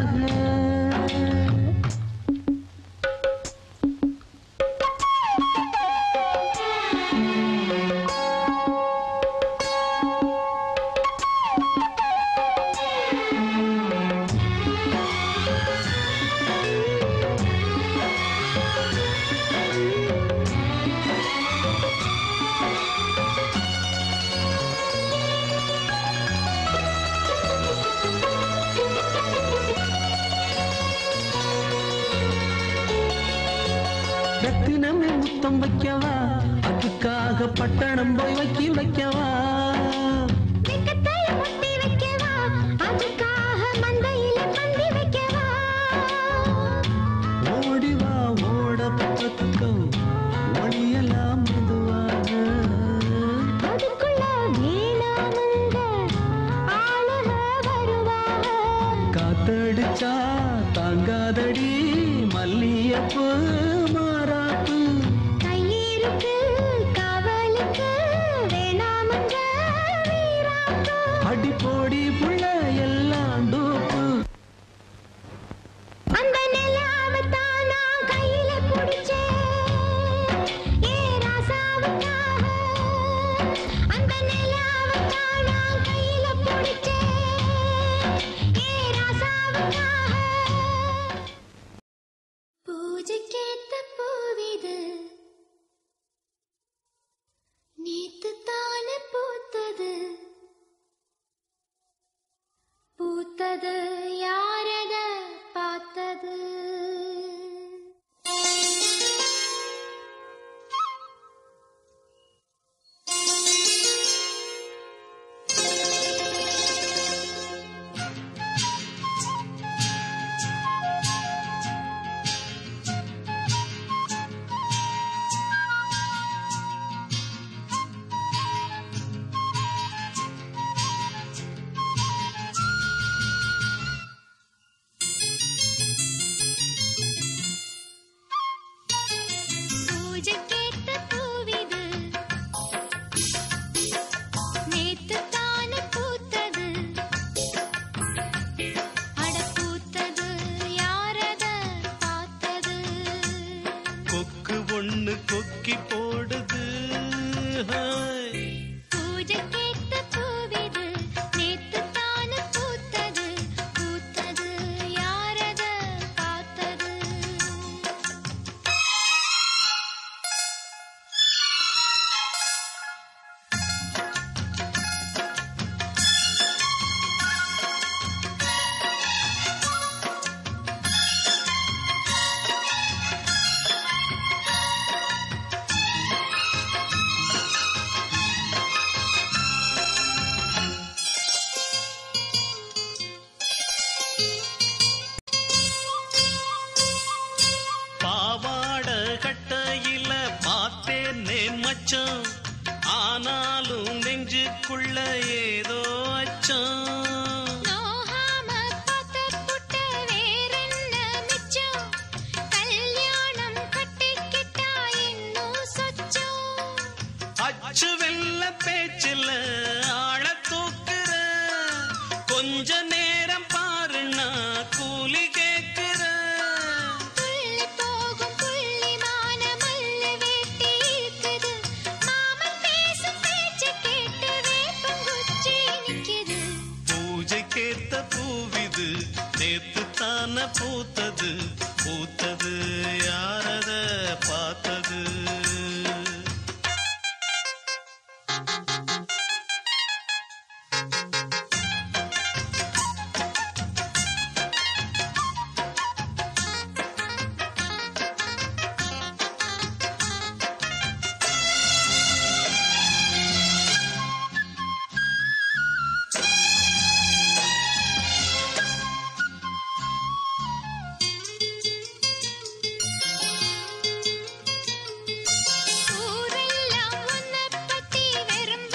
ரத்தினமே முத்தம் வைக்கவா அதுக்காக பட்டணம் போய் வைக்கி வைக்கவா வெக்கத்தைய முட்டி வைக்கவா அதுக்காக மந்தையில பந்தி வைக்கவா ஓடிவா ஓட பக்கம் ஒளியெல்லாம் மெதுவாக அதுக்குள்ள வேணாமங்க ஆளுக வருவாங்க காத்தடிச்சா தாங்காதடி மல்லியப்பு மாறாப்பு கையிருக்கு காவலுக்கு வேணாமங்க வீராப்பு அடி போடி புள்ள எல்லாம் டூப்பு அந்த நிலாவை தான் நான் கையில பிடிச்சேன் ஏ ராசாவுக்காக அந்த நிலாவை தான் நான் கையில பிடிச்சேன் ஏ ராசாவுக்காக பூஜைக்கேத்த பூவிது நேத்து தானே பூத்தது பூத்தது யாரத பார்த்தது பூஜை கேட்ட பூவிது நேத்து தானே பூத்தது அட பூத்தது யாரத பார்த்தது கொக்கு ஒண்ணு கொக்கி போடுது ஹாய். பூஜை கேட்ட பூவிது நேத்து தானே பூத்தது பூத்தது யாரத பார்த்தது பாவாட கட்டையில பார்த்தேனே மச்சான் ஆனாலும் நெஞ்சுக்குள்ள ஏதோ அச்சம் நோகாம பார்த்த புட்ட வேறென்ன மிச்சம் கல்யாணம் கட்டிக்கிட்டா இன்னும் சொச்சம் அச்சு வெல்ல பேச்சில் ஆழ தூக்குற கொஞ்ச நேரம் பாருன்னா கூலி கேக்குற துள்ளி போகும் புள்ளிமான மல்ல வேட்டி இருக்குது மாமன் பேசும் பேச்சு கேட்டு வேப்பங்குச்சி நிக்குது பூஜைக்கேத்த பூவிது நேத்து தான பூத்தது பூத்தது யாரத பார்த்தது ஊரெல்லாம் உன்னை பத்தி வெறும்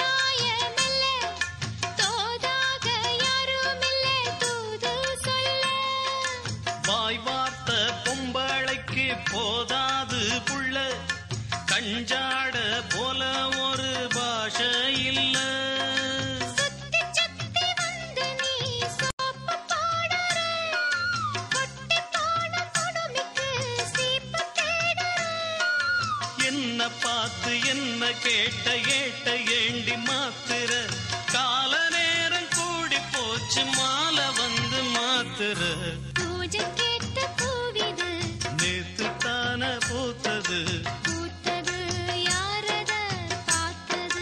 ஏட்ட ஏண்டி மாத்துற கால நேரம் கூடி போச்சு மாலை வந்து மாத்துற பூஜை கேட்ட பூவிது நேத்து தான பூத்தது பூத்தது யாரத பார்த்தது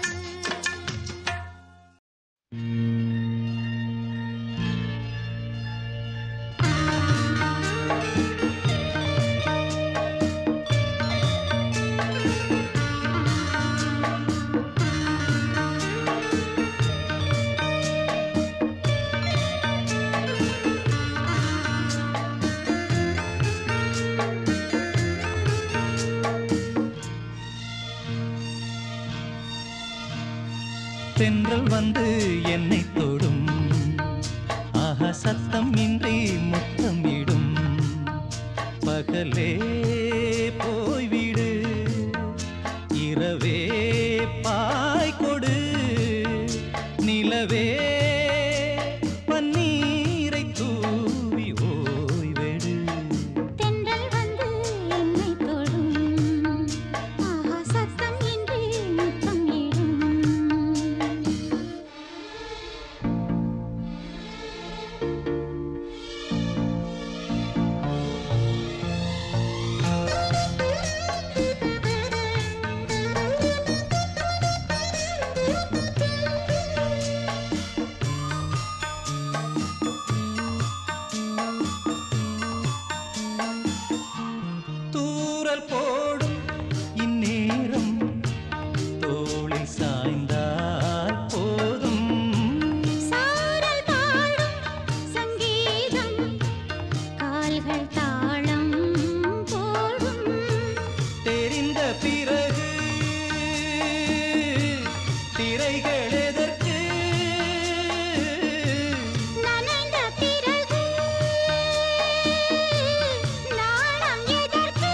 தென்றல் வந்து என்னை தொடும் ஆஹா சத்தம் இன்றி முத்தம் இடும் பகலே போய்விடு இரவே பாய் கொடு நிலவே பன்னீரை தூவி ஓய்வெடு தென்றல் வந்து என்னை தொடும் ஆஹா சத்தம் இன்றி முத்தம் இடும் தூரல் போடும் இந்நேரம் தோளில் சாய்ந்தால் போதும் சாரல் பாடும் சங்கீதம் கால்கள் தாளம் போடும் தெரிந்த பிறகு திரைகள் எதற்கு நனைந்த பிறகு நாணம் எதற்கு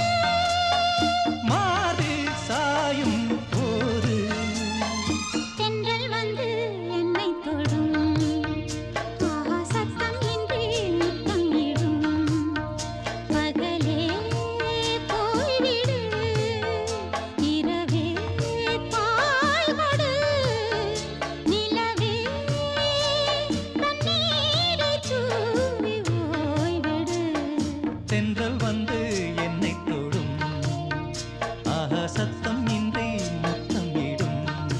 மாறில் சாயும் போது தென்றல் வந்து என்னை தொடும் ஆஹா சத்தம் இன்றி முத்தம் இடும் பகலே போய்விடு இரவே பால் கொடு நிலவே தண்ணீரை தூவி ஓய்விடு தென்றல் வந்து என்னை தொடும் ஆஹா சத்தம் இன்றி முத்தம் இடும்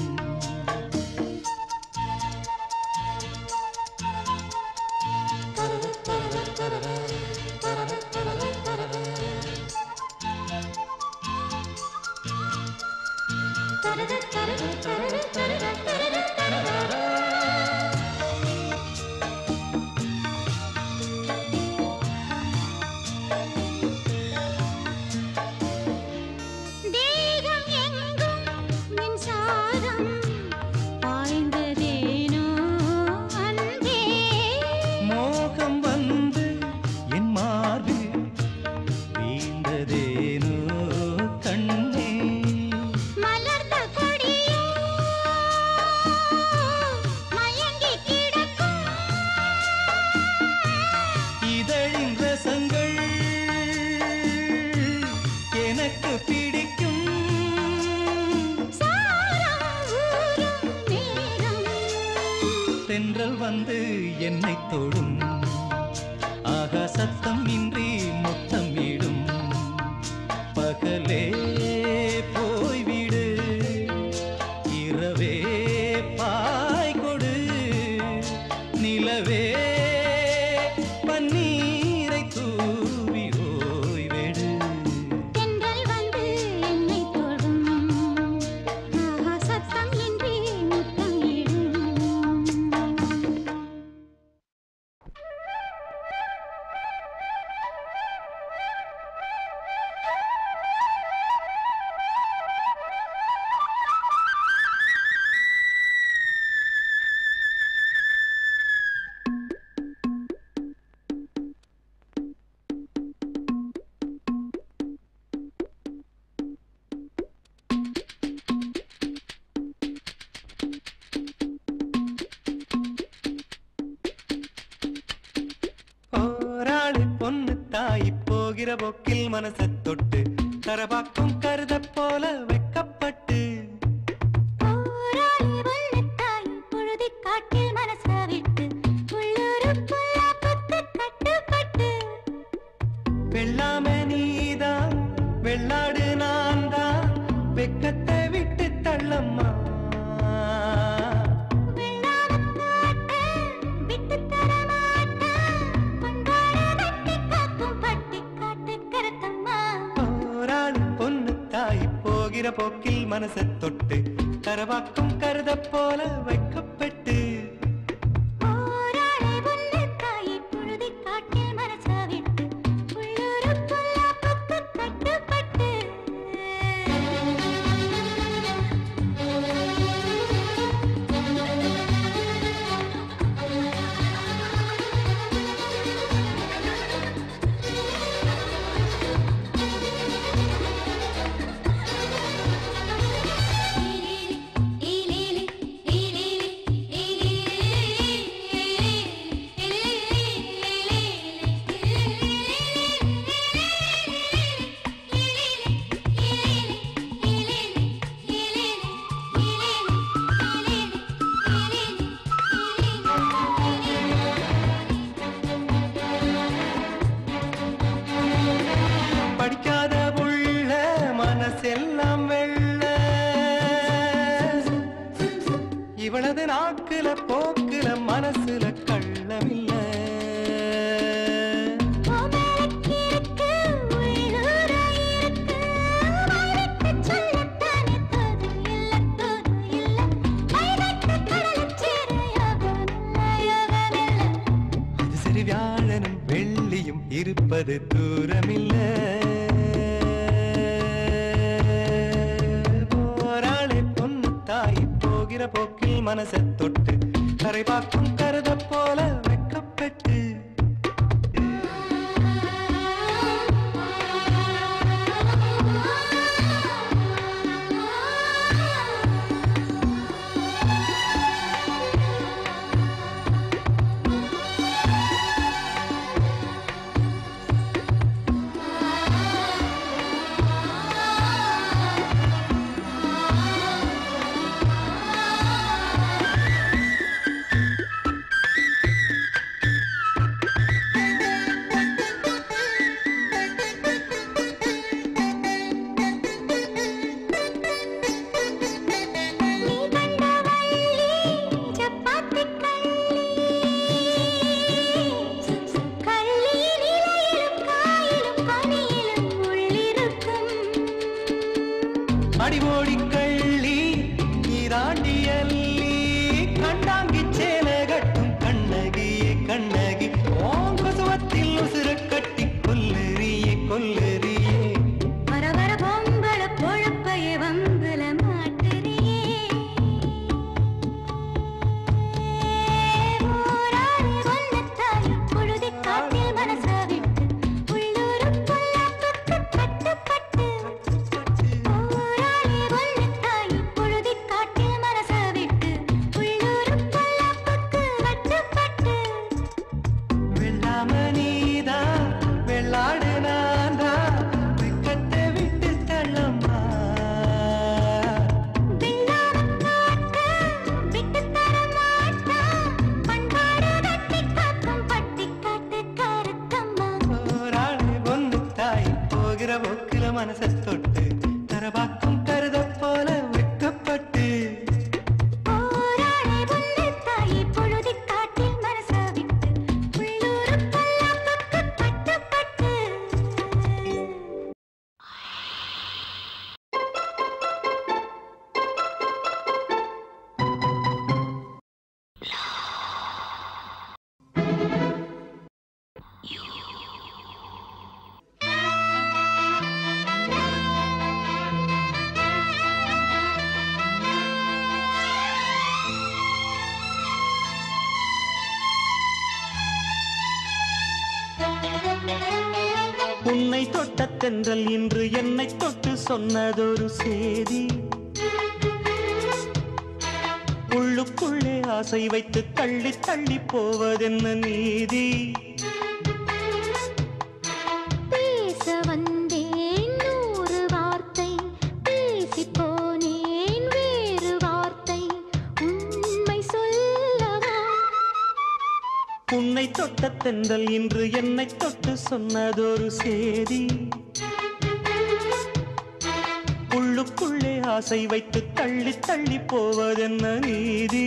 தேகம் எங்கும் மின்சாரம் பாய்ந்ததேனோ அன்பே மோகம் வந்து என் மார்பில் வீழ்ந்ததேனோ கண்ணே மலர்ந்த கொடியோ மயங்கி கிடக்கும் இதழின் ரசங்கள் எனக்கு பிடிக்கும் சாரம் ஊரும் நேரம் தென்றல் வந்து என்னை தொடும் ஆகா சத்தம் இன்றி முத்தம் இடும் பகலே போய்விடு இரவே பாய் கொடு நிலவே பன்னீரை தூவி ஓய்வெடு தென்றல் வந்து என்னை தொடும் ஆஹா சத்தம் இன்றி முத்தம் இடும் போராளி பொண்ணு தாய் போகிற போக்கில் மனச தொட்டு தரபாக்கும் கருத போல வெக்கப்பட்டு தள்ளம்மா போராளி பொண்ணு தாய் போகிற போக்கில் மனசை தொட்டு கரவாக்கும் கருத போல வைக்கப்பட்டு படிக்காத புள்ள மனசெல்லாம் வெள்ள இவளது நாக்குல போக்குல மனசுல கள்ளமில்ல அது சரி வியாழனும் வெள்ளியும் இருப்பது தூரமில்ல போராளி பொண்ணு தாய் போகிற போக்கில் மனசை தொட்டு கரை பார்க்கும் கருத போல வெக்கப்பட்டு அடிவோடி கள்ளி நீராண்டி அள்ளி கண்டாங்கி சேல கட்டும் கண்ணகியே கண்ணகி ஓங்குசுவத்தில் உசுர கட்டி கொல்லறியே கொல்லறியே வர வர பொம்பள பொழப்பைய வம்புல மாட்டுறியே ஊராறு ஒன்னத்தாய் பொழுதி காட்டில் மனச விட்டு உள்ளூருக்குள்ள பட்டு பட்டு பட்டு ஊராளி ஒன்னத்தாய் பொழுதி காட்டில் மனச விட்டு உள்ளூருக்குள்ள பட்டு பட்டு பட்டு வெள்ளாம நீதா வெள்ளாடு நான்தா வெக்கத்தை விட்டு தள்ளம்மா போராளி பொண்ணு தாய் போகிற போக்கில மனசை தொட்டு தரபாக்கும் கருத போல வெக்கப்பட்டு உன்னை தொட்ட தென்றல் இன்று என்னை தொட்டு சொன்னதொரு செய்தி உள்ளுக்குள்ளே ஆசை வைத்து தள்ளி தள்ளி போவதென்ன நீதி பேச வந்தேன் நூறு வார்த்தை பேசி போனேன் வேறு வார்த்தை உண்மை சொல்லவா உன்னை தொட்ட தென்றல் இன்று என்னை தொட்டு சொன்னதொரு செய்தி உள்ளுக்குள்ளே ஆசை வைத்து தள்ளி தள்ளி போவதென்ன நீதி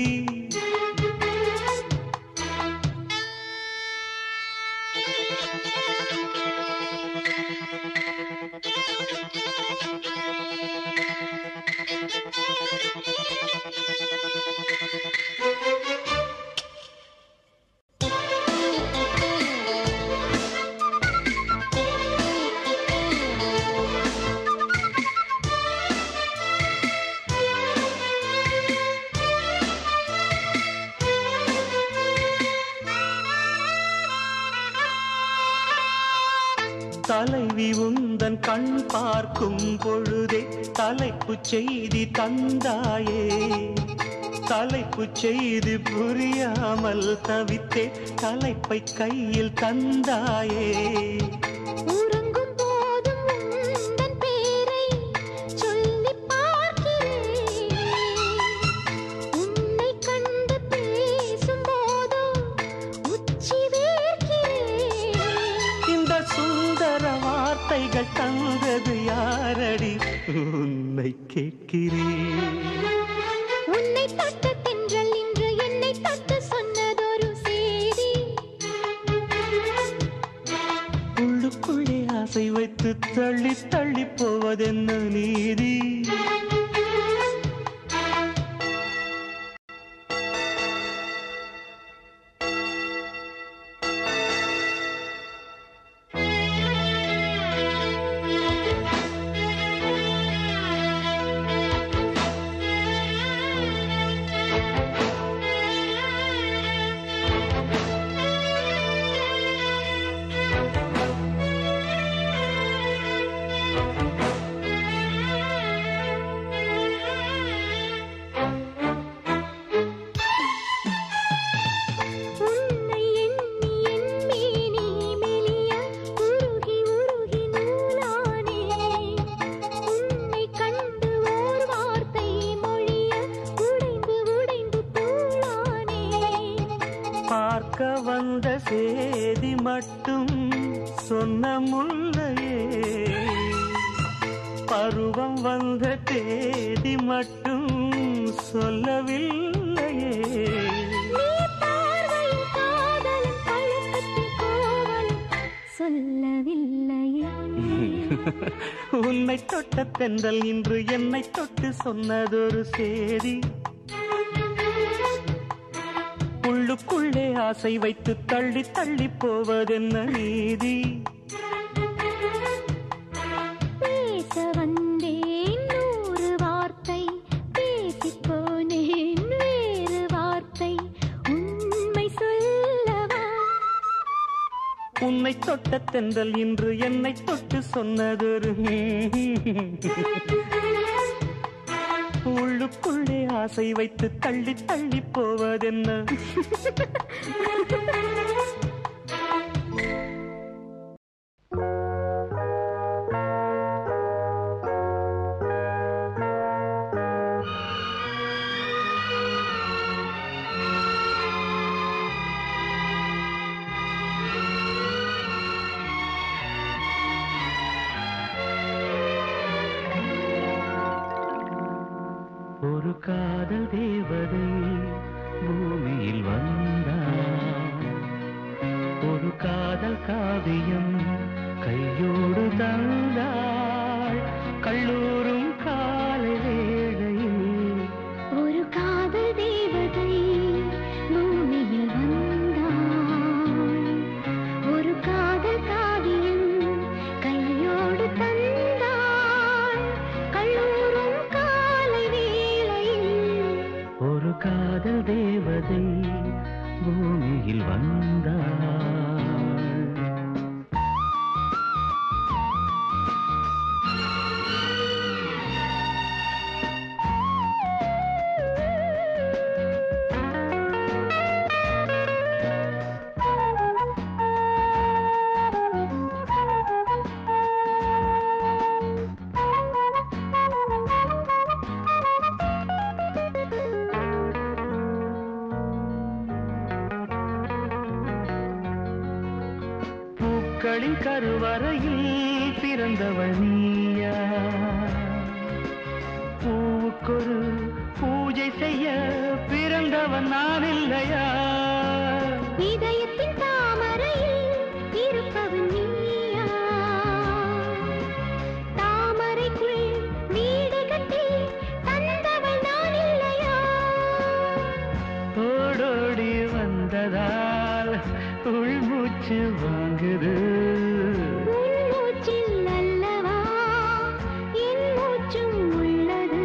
தலைவி உந்தன் கண் பார்க்கும் பொழுதே தலைப்புச் செய்தி தந்தாயே தலைப்புச் செய்தி புரியாமல் தவித்தே தலைப்பை கையில் தந்தாயே உறங்கும் போதும் உந்தன் பேரை சொல்லிப் பார்க்கிறேன். உன்னைக் கண்டு பேசும் போதோ உச்சி வேர்க்கிறேன். இந்த சுந்தர வார்த்தைகள் தந்தது யாரடி உன்னை கேட்கிறேன் உன்னை தொட்ட தென்றல் இன்று என்னை தொட்டு சொன்னதொரு செய்தி உள்ளுக்குள்ளே ஆசை வைத்து தள்ளி தள்ளி போவதென்ன நீதி உன்னை எண்ணி எண்ணி நீ மெலிய உருகி உருகி நூலானே உன்னை கண்டு ஓர் வார்த்தை மொழிய உடைந்து உடைந்து தூளானே பார்க்க வந்த சேதி மட்டும் சொன்ன முல்லையே பருவம் வந்த தேதி மட்டும் சொல்லவில்லையே நீ பார்வையின் காதலும் பழக்கத்தின் கோவலும் சொல்லவில்லையே உன்னை தொட்ட தென்றல் இன்று என்னை தொட்டு சொன்னதொரு சேதி உள்ளுக்குள்ளே ஆசை வைத்து தள்ளி தள்ளி போவதென்ன நீதி பேச வந்தேன் நூறு வார்த்தை பேசிப் போனேன் வேறு வார்த்தை உண்மை சொல்லவா உன்னை தொட்ட தென்றல் இன்று என்னை தொட்டு சொன்னதொரு உள்ளுக்குள்ளே ஆசை வைத்து தள்ளி தள்ளி போவதென்ன ஒரு காதல் தேவதை பூமியில் வந்தார் ஒரு காதல் காவியம் கையோடு தந்தாள் கல்லூரும் காலை வேளையில் ஒரு காதல் தேவதை பூமியில் வந்தாள் ஒரு காதல் காவியம் கையோடு தந்தாள் கல்லூரும் காலை வேளையில் ஒரு காதல் தேவதை பூமியில் வந்தாள் பூக்களின் கருவறையில் பிறந்தவள் நீயா பூ உனக்கொரு பூஜை செய்ய பிறந்தவன் நான் இல்லையா இதயத்தின் தாமரையில் இருப்பவன் நீயா தாமரைக்குள் வீடு கட்டி தந்தவள் நான் இல்லையா ஓடோடி வந்ததால் உள்மூச்சு வாங்குது உன் மூச்சில் அல்லவா என் மூச்சும் உள்ளது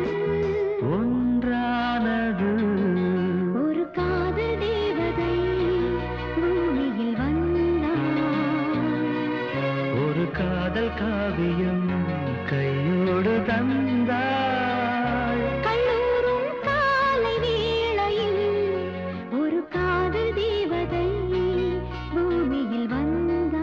ஒன்றானது ஒரு காதல் தேவதை பூமியில் வந்தாள் ஒரு காதல் காவியம் கையோடு தந்தாள் கல்லூரும் காலை வேளையில் ஒரு காதல் தேவதை பூமியில் வந்தாள்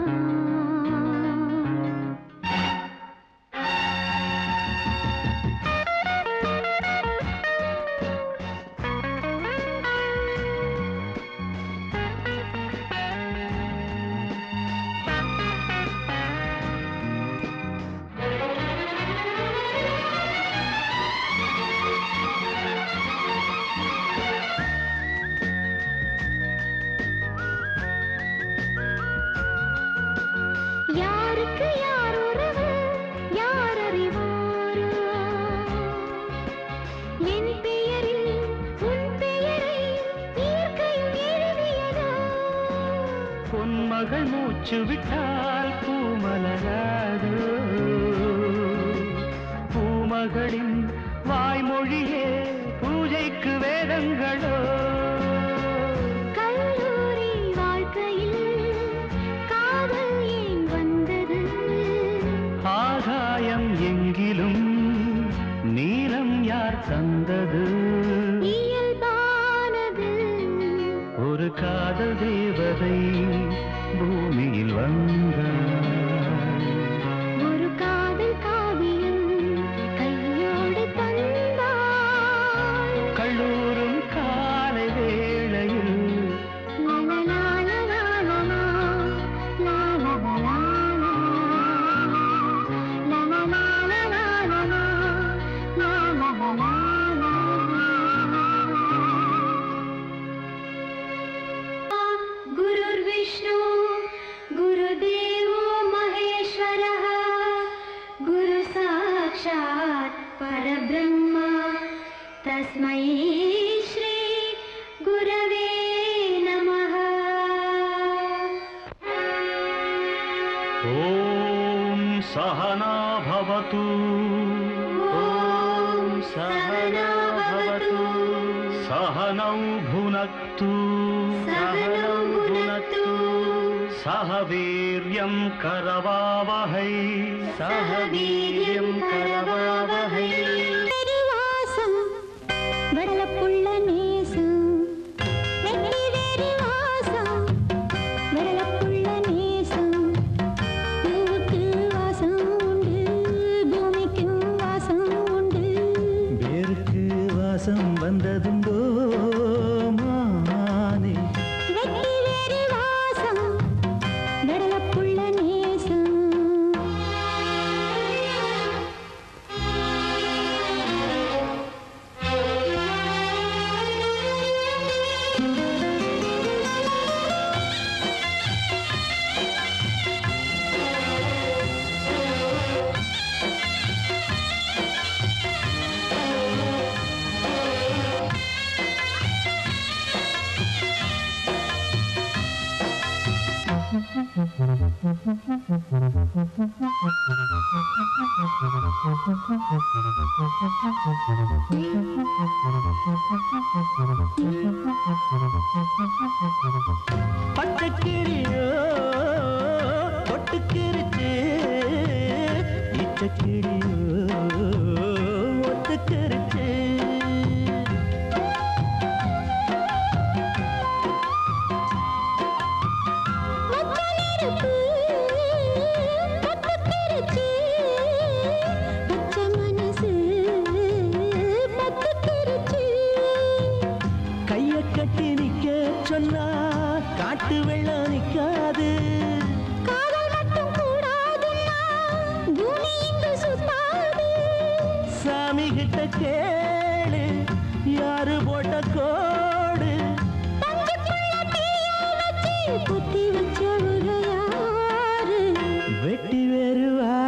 யாருக்கு யார் உறவு யார் அறிவாரோ என் பெயரில் உன் பெயரை இயற்கையும் எழுதியதோ பொன்மகள் மூச்சு விட்டால் பூமலராது பூமகளின் வாய்மொழியே பூஜைக்கு வேதங்களோ கல்லூரி வாழ்க்கையில் காதல் ஏன் வந்தது ஆகாயம் எங்கிலும் நீலம் யார் தந்தது இயல்பானது ஒரு காதல் தேவதை பூமியில் வந்தாள் ஒரு காதல் காவியம் கையோடு தந்தாள் கல்லூரும் காலை வேளையில் லலலாலலாலலா, லாலலாலலா, லலலாலலாலலா, லாலலாலலா. गुरुर्विष्णु गुरुदेवो महेश्वरः गुरु साक्षात् परब्रह्म तस्मै श्री गुरवे नमः ॐ सहना भवतु ॐ सहना भवतु सहनौ भुनक्तु सहनौ भुनक्तु सह वीर्यं करवावहै सह वीर्यं करवावहै பெருவாசம் வடலப்புள்ள நேசம் வெட்டி வேறு வாசம் வடலப்புள்ள நேசம் பூவுக்கு வாசம் உண்டு பூமிக்கும் வாசம் உண்டு வேருக்கு வாசம் வந்ததுண்டோ மானே வெட்டி வேறு வாசம் வடலப்புள்ள நேசம் பச்சைக்கிளியோ ஒட்டுக்கிருச்சு இச்சக்கிளியோ ஒத்துக்கிருச்சு நெருப்பு பத்துக்கிருச்சு பச்சை மனசு பத்துக்கிருச்சு கைய கட்டி நிக்க சொன்னா காட்டு வெள்ளம் நிக்காது காதல் மட்டும் கூடாது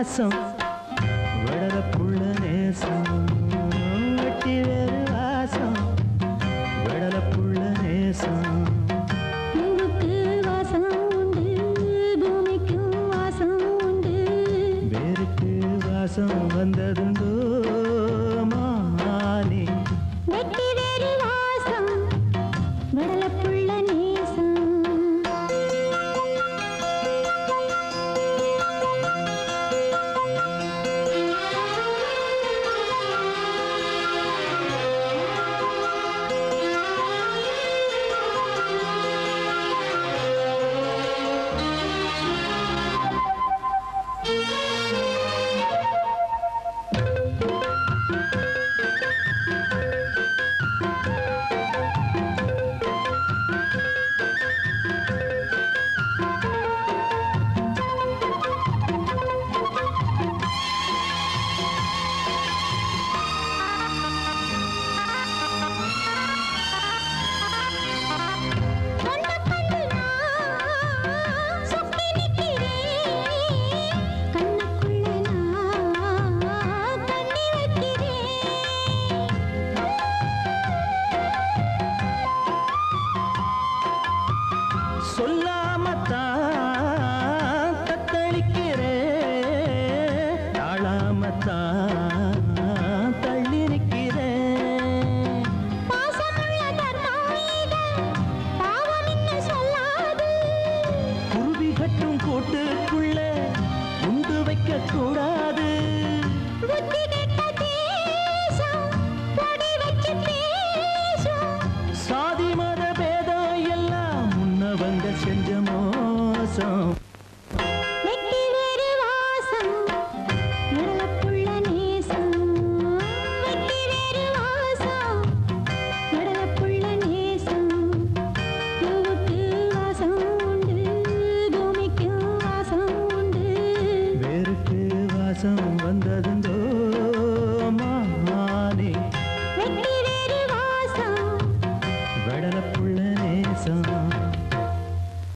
பாசம்